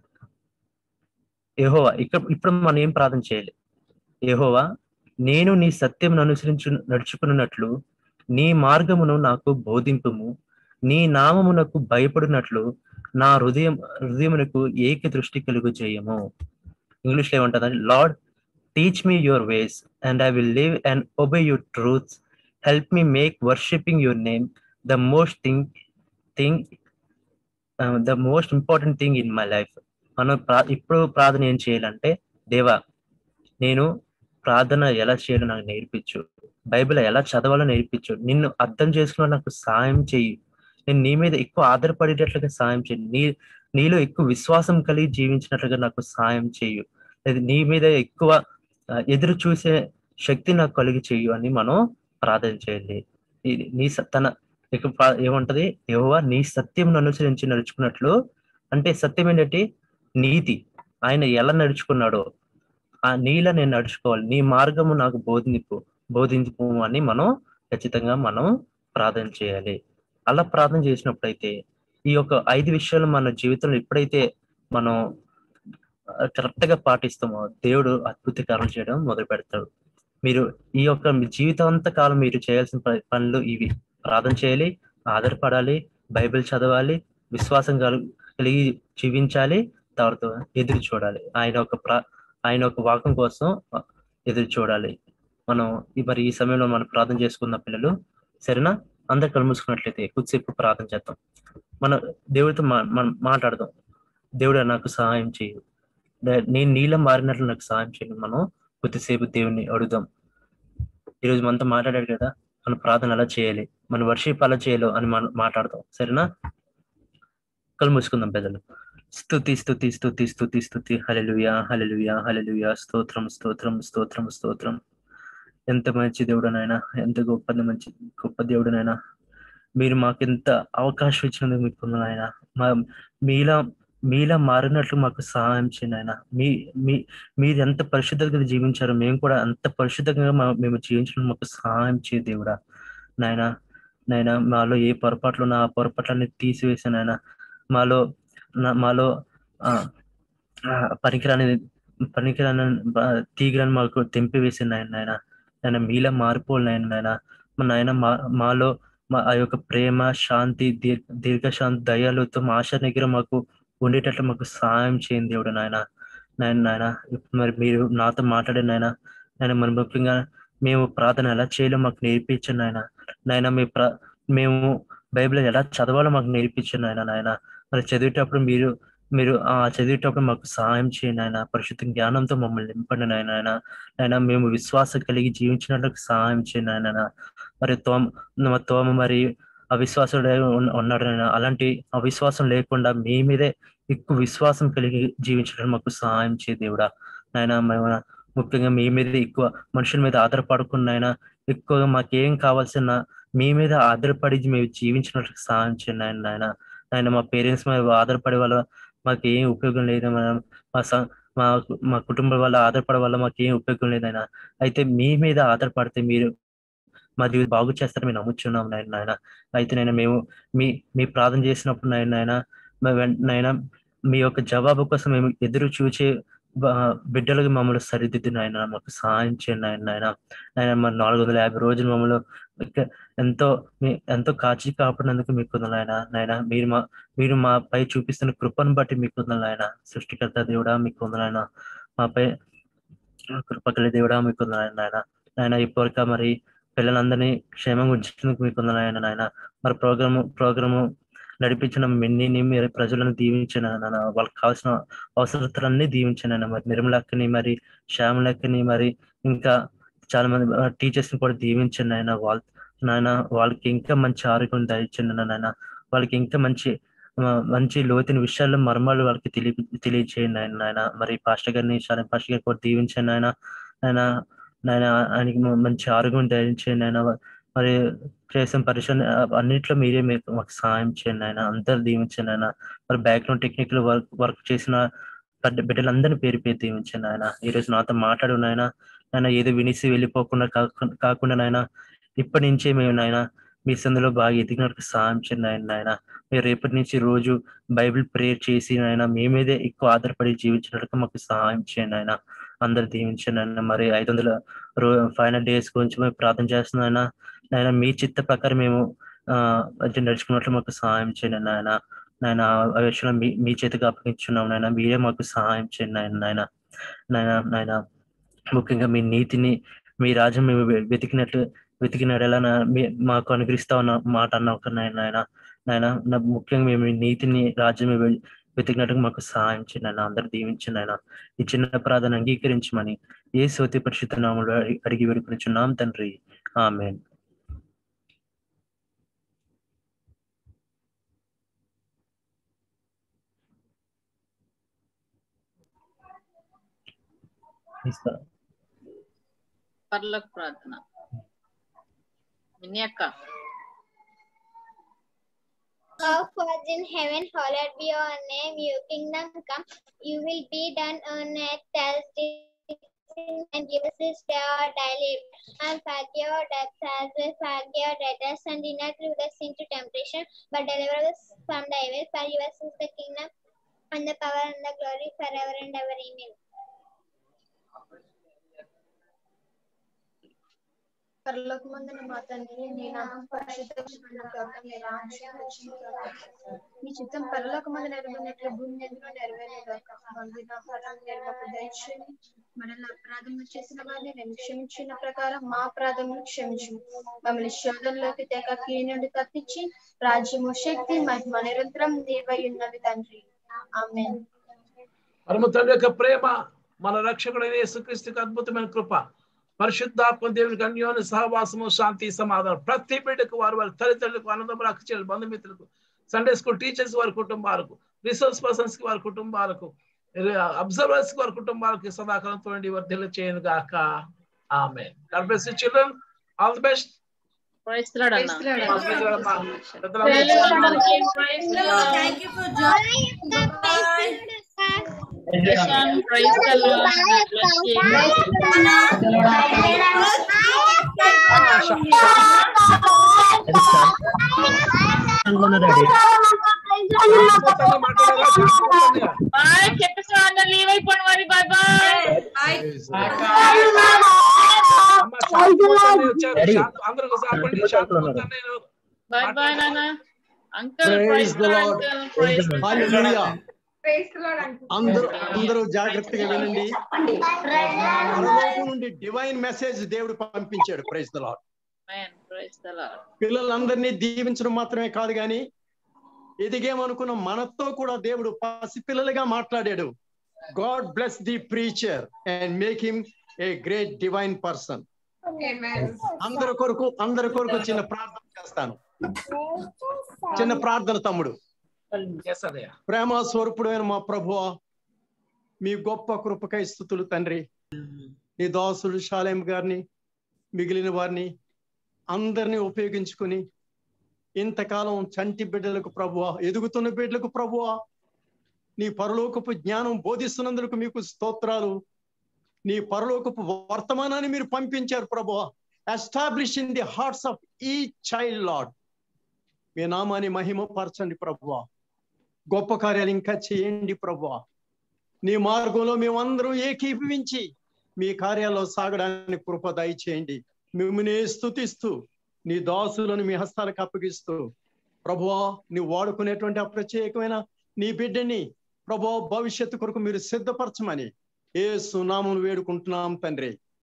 యహోవా ఇక్కడ ఇప్పుడు మనం ఏం ప్రార్థన చేయాలి యహోవా నేను నీ సత్యం అనుసరించు నడుచుకున్నట్లు నీ మార్గమును నాకు బోధింపుము నీ నామమునకు భయపడినట్లు నా హృదయం హృదయమునకు ఏక దృష్టి కలుగు చేయము ఇంగ్లీష్లో ఏమంటుందంటే Lord teach me your ways and I will live and obey your truths help me make worshipping your name the most thing thing the most important thing in my life మనం ఇప్పుడు ప్రార్థన ఏం చేయాలంటే దేవా నేను ప్రార్థన ఎలా చేయాలో నాకు నేర్పించు బైబిల్ ఎలా చదవాలో నేర్పించు నిన్ను అర్థం చేసుకున్న నాకు సాయం చెయ్యి నేను నీ మీద ఎక్కువ ఆధారపడేటట్లుగా సాయం చేయి నీ నీలో ఎక్కువ విశ్వాసం కలిగి జీవించినట్లుగా నాకు సాయం చేయు లేదా నీ మీద ఎక్కువ ఎదురు చూసే శక్తి నాకు కలిగి చేయు అని మనం ప్రార్థన చేయాలి నీ తన ఏమంటది యహోవా నీ సత్యం అనుసరించి నడుచుకున్నట్లు అంటే సత్యం ఏంటంటే నీతి ఆయన ఎలా నడుచుకున్నాడో ఆ నీల నేను నడుచుకోవాలి నీ మార్గము నాకు బోధింపు బోధింపు అని మనం ఖచ్చితంగా మనం ప్రార్థన చేయాలి అలా ప్రార్థన చేసినప్పుడైతే ఈ యొక్క ఐదు విషయాలు మన జీవితంలో ఎప్పుడైతే మనం కరెక్ట్ గా పాటిస్తామో దేవుడు అద్భుత కార్యాలు చేయడం మొదలు పెడతాడు మీరు ఈ యొక్క మీ జీవితాంత కాలం మీరు చేయాల్సిన పనులు ఇవి ప్రార్థన చేయాలి ఆధారపడాలి బైబిల్ చదవాలి విశ్వాసం కలిగి జీవించాలి తర్వాత ఎదురు చూడాలి ఆయన ఒక ప్రా ఆయన ఒక వాకం కోసం ఎదురు చూడాలి మనం మరి ఈ సమయంలో మనం ప్రార్థన చేసుకున్న పిల్లలు సరేనా అందరు కళ్ళు మూసుకున్నట్లయితే కొద్దిసేపు ప్రార్థన చేద్దాం మన దేవుడితో మనం మాట్లాడదాం దేవుడు నాకు సహాయం చేయు నేను నీలం మారినట్లు నాకు సహాయం చేయను మనం కొద్దిసేపు దేవుడిని అడుగుదాం ఈరోజు మనతో మాట్లాడాడు కదా మన ప్రార్థన అలా చేయాలి మన వర్షిప్ అలా చేయాలో అని మనం మాట్లాడదాం సరేనా కళ్ళు మూసుకుందాం పెద్దలు స్థుతి స్థుతి స్థుతి స్థుతి స్థుతి హలలుయా హలలుయా హలలుయా స్తోత్రం స్తోత్రం స్తోత్రం స్తోత్రం ఎంత మంచి దేవుడునైనా ఎంత గొప్ప మంచి గొప్ప దేవుడునైనా మీరు మాకు ఎంత అవకాశం ఇచ్చినందుకు మీకు ఆయన మా మీలా మీలా మారినట్లు మాకు సహాయం చేయండి ఆయన మీ మీ మీరు ఎంత పరిశుద్ధంగా జీవించారో మేము కూడా అంత పరిశుద్ధంగా మేము జీవించడం మాకు సహాయం చేయ దేవుడా నాయన నాయన మాలో ఏ పొరపాట్లు నా పొరపాట్లన్నీ తీసివేసాను ఆయన మాలో మాలో పనికిరాని పనికిరాని తీగలను మాకు తెంపివేసింది ఆయన నాయన ఆయన మీలా మారిపోవాలి నాయన నాయన మా నాయన మా మాలో మా ఆ యొక్క ప్రేమ శాంతి దీర్ఘ దీర్ఘశాంతి దయాలతో మా ఆశ దగ్గర మాకు ఉండేటట్లు మాకు సహాయం చేయండి దేవుడు నాయన నాయన నాయన మరి మీరు నాతో మాట్లాడే నాయన నాయన మన ముఖ్యంగా మేము ప్రార్థన ఎలా చేయాలో మాకు నేర్పించండి నాయన నాయన మీ ప్ర మేము బైబిల్ ఎలా చదవాలో మాకు నేర్పించండి నాయన నాయన మరి చదివేటప్పుడు మీరు మీరు ఆ చదివేటప్పుడు మాకు సహాయం చేయండి ఆయన పరిశుద్ధ జ్ఞానంతో మమ్మల్ని నింపండి నాయన ఆయన ఆయన మేము విశ్వాసం కలిగి జీవించినట్లకు సహాయం చేయండి ఆయన మరి తోమ తోమ మరి అవిశ్వాసుడు ఉన్నాడు ఆయన అలాంటి అవిశ్వాసం లేకుండా మీ మీదే ఎక్కువ విశ్వాసం కలిగి జీవించడం మాకు సహాయం చేయ దేవుడా నాయన మేము ముఖ్యంగా మీ మీద ఎక్కువ మనుషుల మీద ఆధారపడకుండా ఆయన ఎక్కువగా మాకేం కావాల్సిన మీ మీద ఆధారపడి మేము జీవించినట్లు సహాయం చేయండి ఆయన నాయన ఆయన మా పేరెంట్స్ మీద ఆధారపడే వాళ్ళ మాకు ఏం ఉపయోగం లేదు మా మా మా కుటుంబం వల్ల ఆధారపడే వల్ల మాకు ఏం ఉపయోగం లేదైనా అయితే మీ మీద ఆధారపడితే మీరు మా జీవితం బాగు చేస్తారని మేము నమ్ముచున్నాం నాయన నాయన అయితే నేను మేము మీ మీ ప్రార్థన చేసినప్పుడు నాయన నాయన నాయన మీ యొక్క జవాబు కోసం మేము ఎదురు చూచే బిడ్డలకు మమ్మల్ని సరిదిద్దిన ఆయన మాకు సహాయం చేయండి ఆయన నాయన ఆయన మరి నాలుగు వందల యాభై రోజులు మమ్మల్ని ఎంతో ఎంతో కాచి కాపాడినందుకు మీకు నాయన నాయన మీరు మా మీరు మాపై చూపిస్తున్న కృపను బట్టి మీకు నాయన సృష్టికర్త దేవుడా మీకు నాయన మాపై కృపకలి దేవుడా మీకు నాయన నాయన నాయన ఇప్పటిక మరి పిల్లలందరినీ క్షేమంగా ఉంచేందుకు మీకు నాయన నాయన మరి ప్రోగ్రాము ప్రోగ్రాము నడిపించిన మిన్నిని మీరు ప్రజలను దీవించిన నాన్న వాళ్ళకి కావాల్సిన అవసరతలన్నీ దీవించిన నాన్న మరి నిర్మలక్కని మరి శ్యామలక్కని మరి ఇంకా చాలా మంది టీచర్స్ ని కూడా దీవించండి ఆయన వాళ్ళ నాయన వాళ్ళకి ఇంకా మంచి ఆరోగ్యం దయచండి నాయన వాళ్ళకి ఇంకా మంచి ఆ, మంచి లోతుని విషయాల్లో మర్మాలు వాళ్ళకి తెలియ తెలియచేయండి ఆయన నాయన మరి పాస్టర్ గారిని చాలా పాస్టర్ గారిని కూడా దీవించండి ఆయన ఆయన నాయన ఆయనకి మ- మంచి ఆరోగ్యం దయించండి ఆయన మరి చేసిన పరిశ్రమ అన్నిట్లో మీరే మీకు మాకు సహాయం చేయండి ఆయన అందరు దీవించండి ఆయన మరి బ్యాక్గ్రౌండ్ టెక్నికల్ వర్క్ వర్క్ చేసిన బిడ్డ- బిడ్డలందరినీ పేరు పేరు దీవించండి ఆయన ఈ రోజు నాతో మాట్లాడు నాయన ఆయన ఏదో వినిసి వెళ్ళిపోకుండా కాకు- కాకుండా నాయన ఇప్పటి నుంచే మేము నాయన మీ సందులో బాగా ఎదిగినట్టు సహాయం చేయండి ఆయన నాయన మీరు రేపటి నుంచి రోజు బైబిల్ ప్రేయర్ చేసి నాయన మీ మీదే ఎక్కువ ఆధారపడి జీవించినట్టు మాకు సహాయం చేయండి ఆయన అందరు దీవించండి ఆయన మరి ఐదు వందల రో ఫైనల్ డేస్ గురించి మేము ప్రార్థన చేస్తున్నాం ఆయన నాయన మీ చిత్త ప్రకారం మేము ఆ అది నడుచుకున్నట్లు మాకు సహాయం చేయండి నాయన నాయన ఆ విషయంలో మీ మీ చేతికి అప్పగించున్నాం నాయన మీరే మాకు సహాయం చేయండి నాయన నాయన నాయన నాయన ముఖ్యంగా మీ నీతిని మీ రాజ్యం మేము వె- వెతికినట్లు వెతికినడలా నా- మీ మాకు అనుగ్రహిస్తా ఉన్న మాట అన్న ఒక నాయన నాయన నాయన నా ముఖ్యంగా మేము మీ నీతిని రాజ్యం వె- వెతికినట్టుగా మాకు సహాయం చేయండి నాయన అందరు దీవించండి నాయన ఈ చిన్న ప్రార్థన అంగీకరించమని ఏ సోతి పరిశుద్ధ నామంలో అడిగి- అడిగి వేడుకొనిచున్నాం తండ్రి ఆమెన్ ఇస్తా పర్లోక ప్రార్థన విని అక్క Our Father in heaven, hallowed be your name. Your kingdom come. You will be done on earth as it is in and give us this day our daily bread. and forgive our debts as we forgive our debtors and do not lead us into temptation but deliver us from the evil for yours is the kingdom and the power and the glory forever and ever amen పరలోకమందున మా తండ్రి నీ నామం పరిశుద్ధపరచబడిన గాక నీ రాజ్యం వచ్చిన గాక నీ చిత్తం పరలోకమందు నెరవేరినట్లు భూమి మీద నెరవేరిన గాక మా దినాహారం నేడు మాకు దయచేయండి మనల్ని అపరాధములు చేసిన వారిని నేను క్షమించిన ప్రకారం మా అపరాధములు క్షమించు మమ్మల్ని శోధనలోకి తెగ కీ నుండి తప్పించి రాజ్యము శక్తి మహిమ నిరంతరం నీవై ఉన్నవి తండ్రి ఆమె పరమ తండ్రి యొక్క ప్రేమ మన రక్షకుడైన యేసుక్రీస్తుకి అద్భుతమైన కృప పరిశుద్ధాత్మ దేవునికి అన్యోన్య సహవాసము శాంతి సమాధానం ప్రతి బిడ్డకు వారు వారి తల్లిదండ్రులకు ఆనందం అక్కచెల్లి బంధుమిత్రులకు సండే స్కూల్ టీచర్స్ వారి కుటుంబాలకు రిసోర్స్ పర్సన్స్ కి వారి కుటుంబాలకు అబ్జర్వర్స్ కి వారి కుటుంబాలకు సదాకాలంతో వర్ధిల్ల చేయను గాక ఆమె God bless you children all the best praise Lord అన్న Thank you for joining. Praise bye చెప్పేసి అందరు లీవ్ అయిపోండి మరి బాయ్ బాయ్ అందరూ ఒకసారి శాంతి నేను బాయ్ బాయ్ నాన్న uncle Praise praise the Lord Lord. Uncle praise hallelujah. అందరూ అందరూ జాగ్రత్తగా వినండి పరలోకం నుండి డివైన్ మెసేజ్ దేవుడు పంపించాడు praise the Lord man praise the Lord పిల్లలందరినీ దీవించడం మాత్రమే కాదు గాని ఎదిగేమనుకున్న మనతో కూడా దేవుడు పసిపిల్లలుగా మాట్లాడాడు God bless the preacher and make him a great divine person అందరి కొరకు అందరి కొరకు చిన్న ప్రార్థన చేస్తాను చిన్న ప్రార్థన తమ్ముడు చేస్తానయ్యా ప్రేమ స్వరూపుడైన మా ప్రభు మీ గొప్ప కృపకై స్థుతులు తండ్రి నీ దాసులు షాలేం గారిని మిగిలిన వారిని అందరినీ ఉపయోగించుకుని ఇంతకాలం చంటి బిడ్డలకు ప్రభువ ఎదుగుతున్న బిడ్డలకు ప్రభువ నీ పరలోకపు జ్ఞానం బోధిస్తున్నందుకు మీకు స్తోత్రాలు నీ పరలోకపు వర్తమానాన్ని మీరు పంపించారు ప్రభువ establish in the hearts of ఈ చైల్డ్ లాడ్ మీ నామాన్ని మహిమ పరచండి ప్రభువ గొప్ప కార్యాలు ఇంకా చేయండి ప్రభువ నీ మార్గంలో మేమందరం ఏకీభవించి మీ కార్యాల్లో సాగడానికి కృప దయచేయండి మిమ్మల్ని స్తుతిస్తూ నీ దాసులను మీ హస్తాలకు అప్పగిస్తూ ప్రభువా నీ వాడుకునేటువంటి ఆ ప్రత్యేకమైన నీ బిడ్డని ప్రభు భవిష్యత్తు కొరకు మీరు సిద్ధపరచమని ఏ సునామం వేడుకుంటున్నాం తండ్రి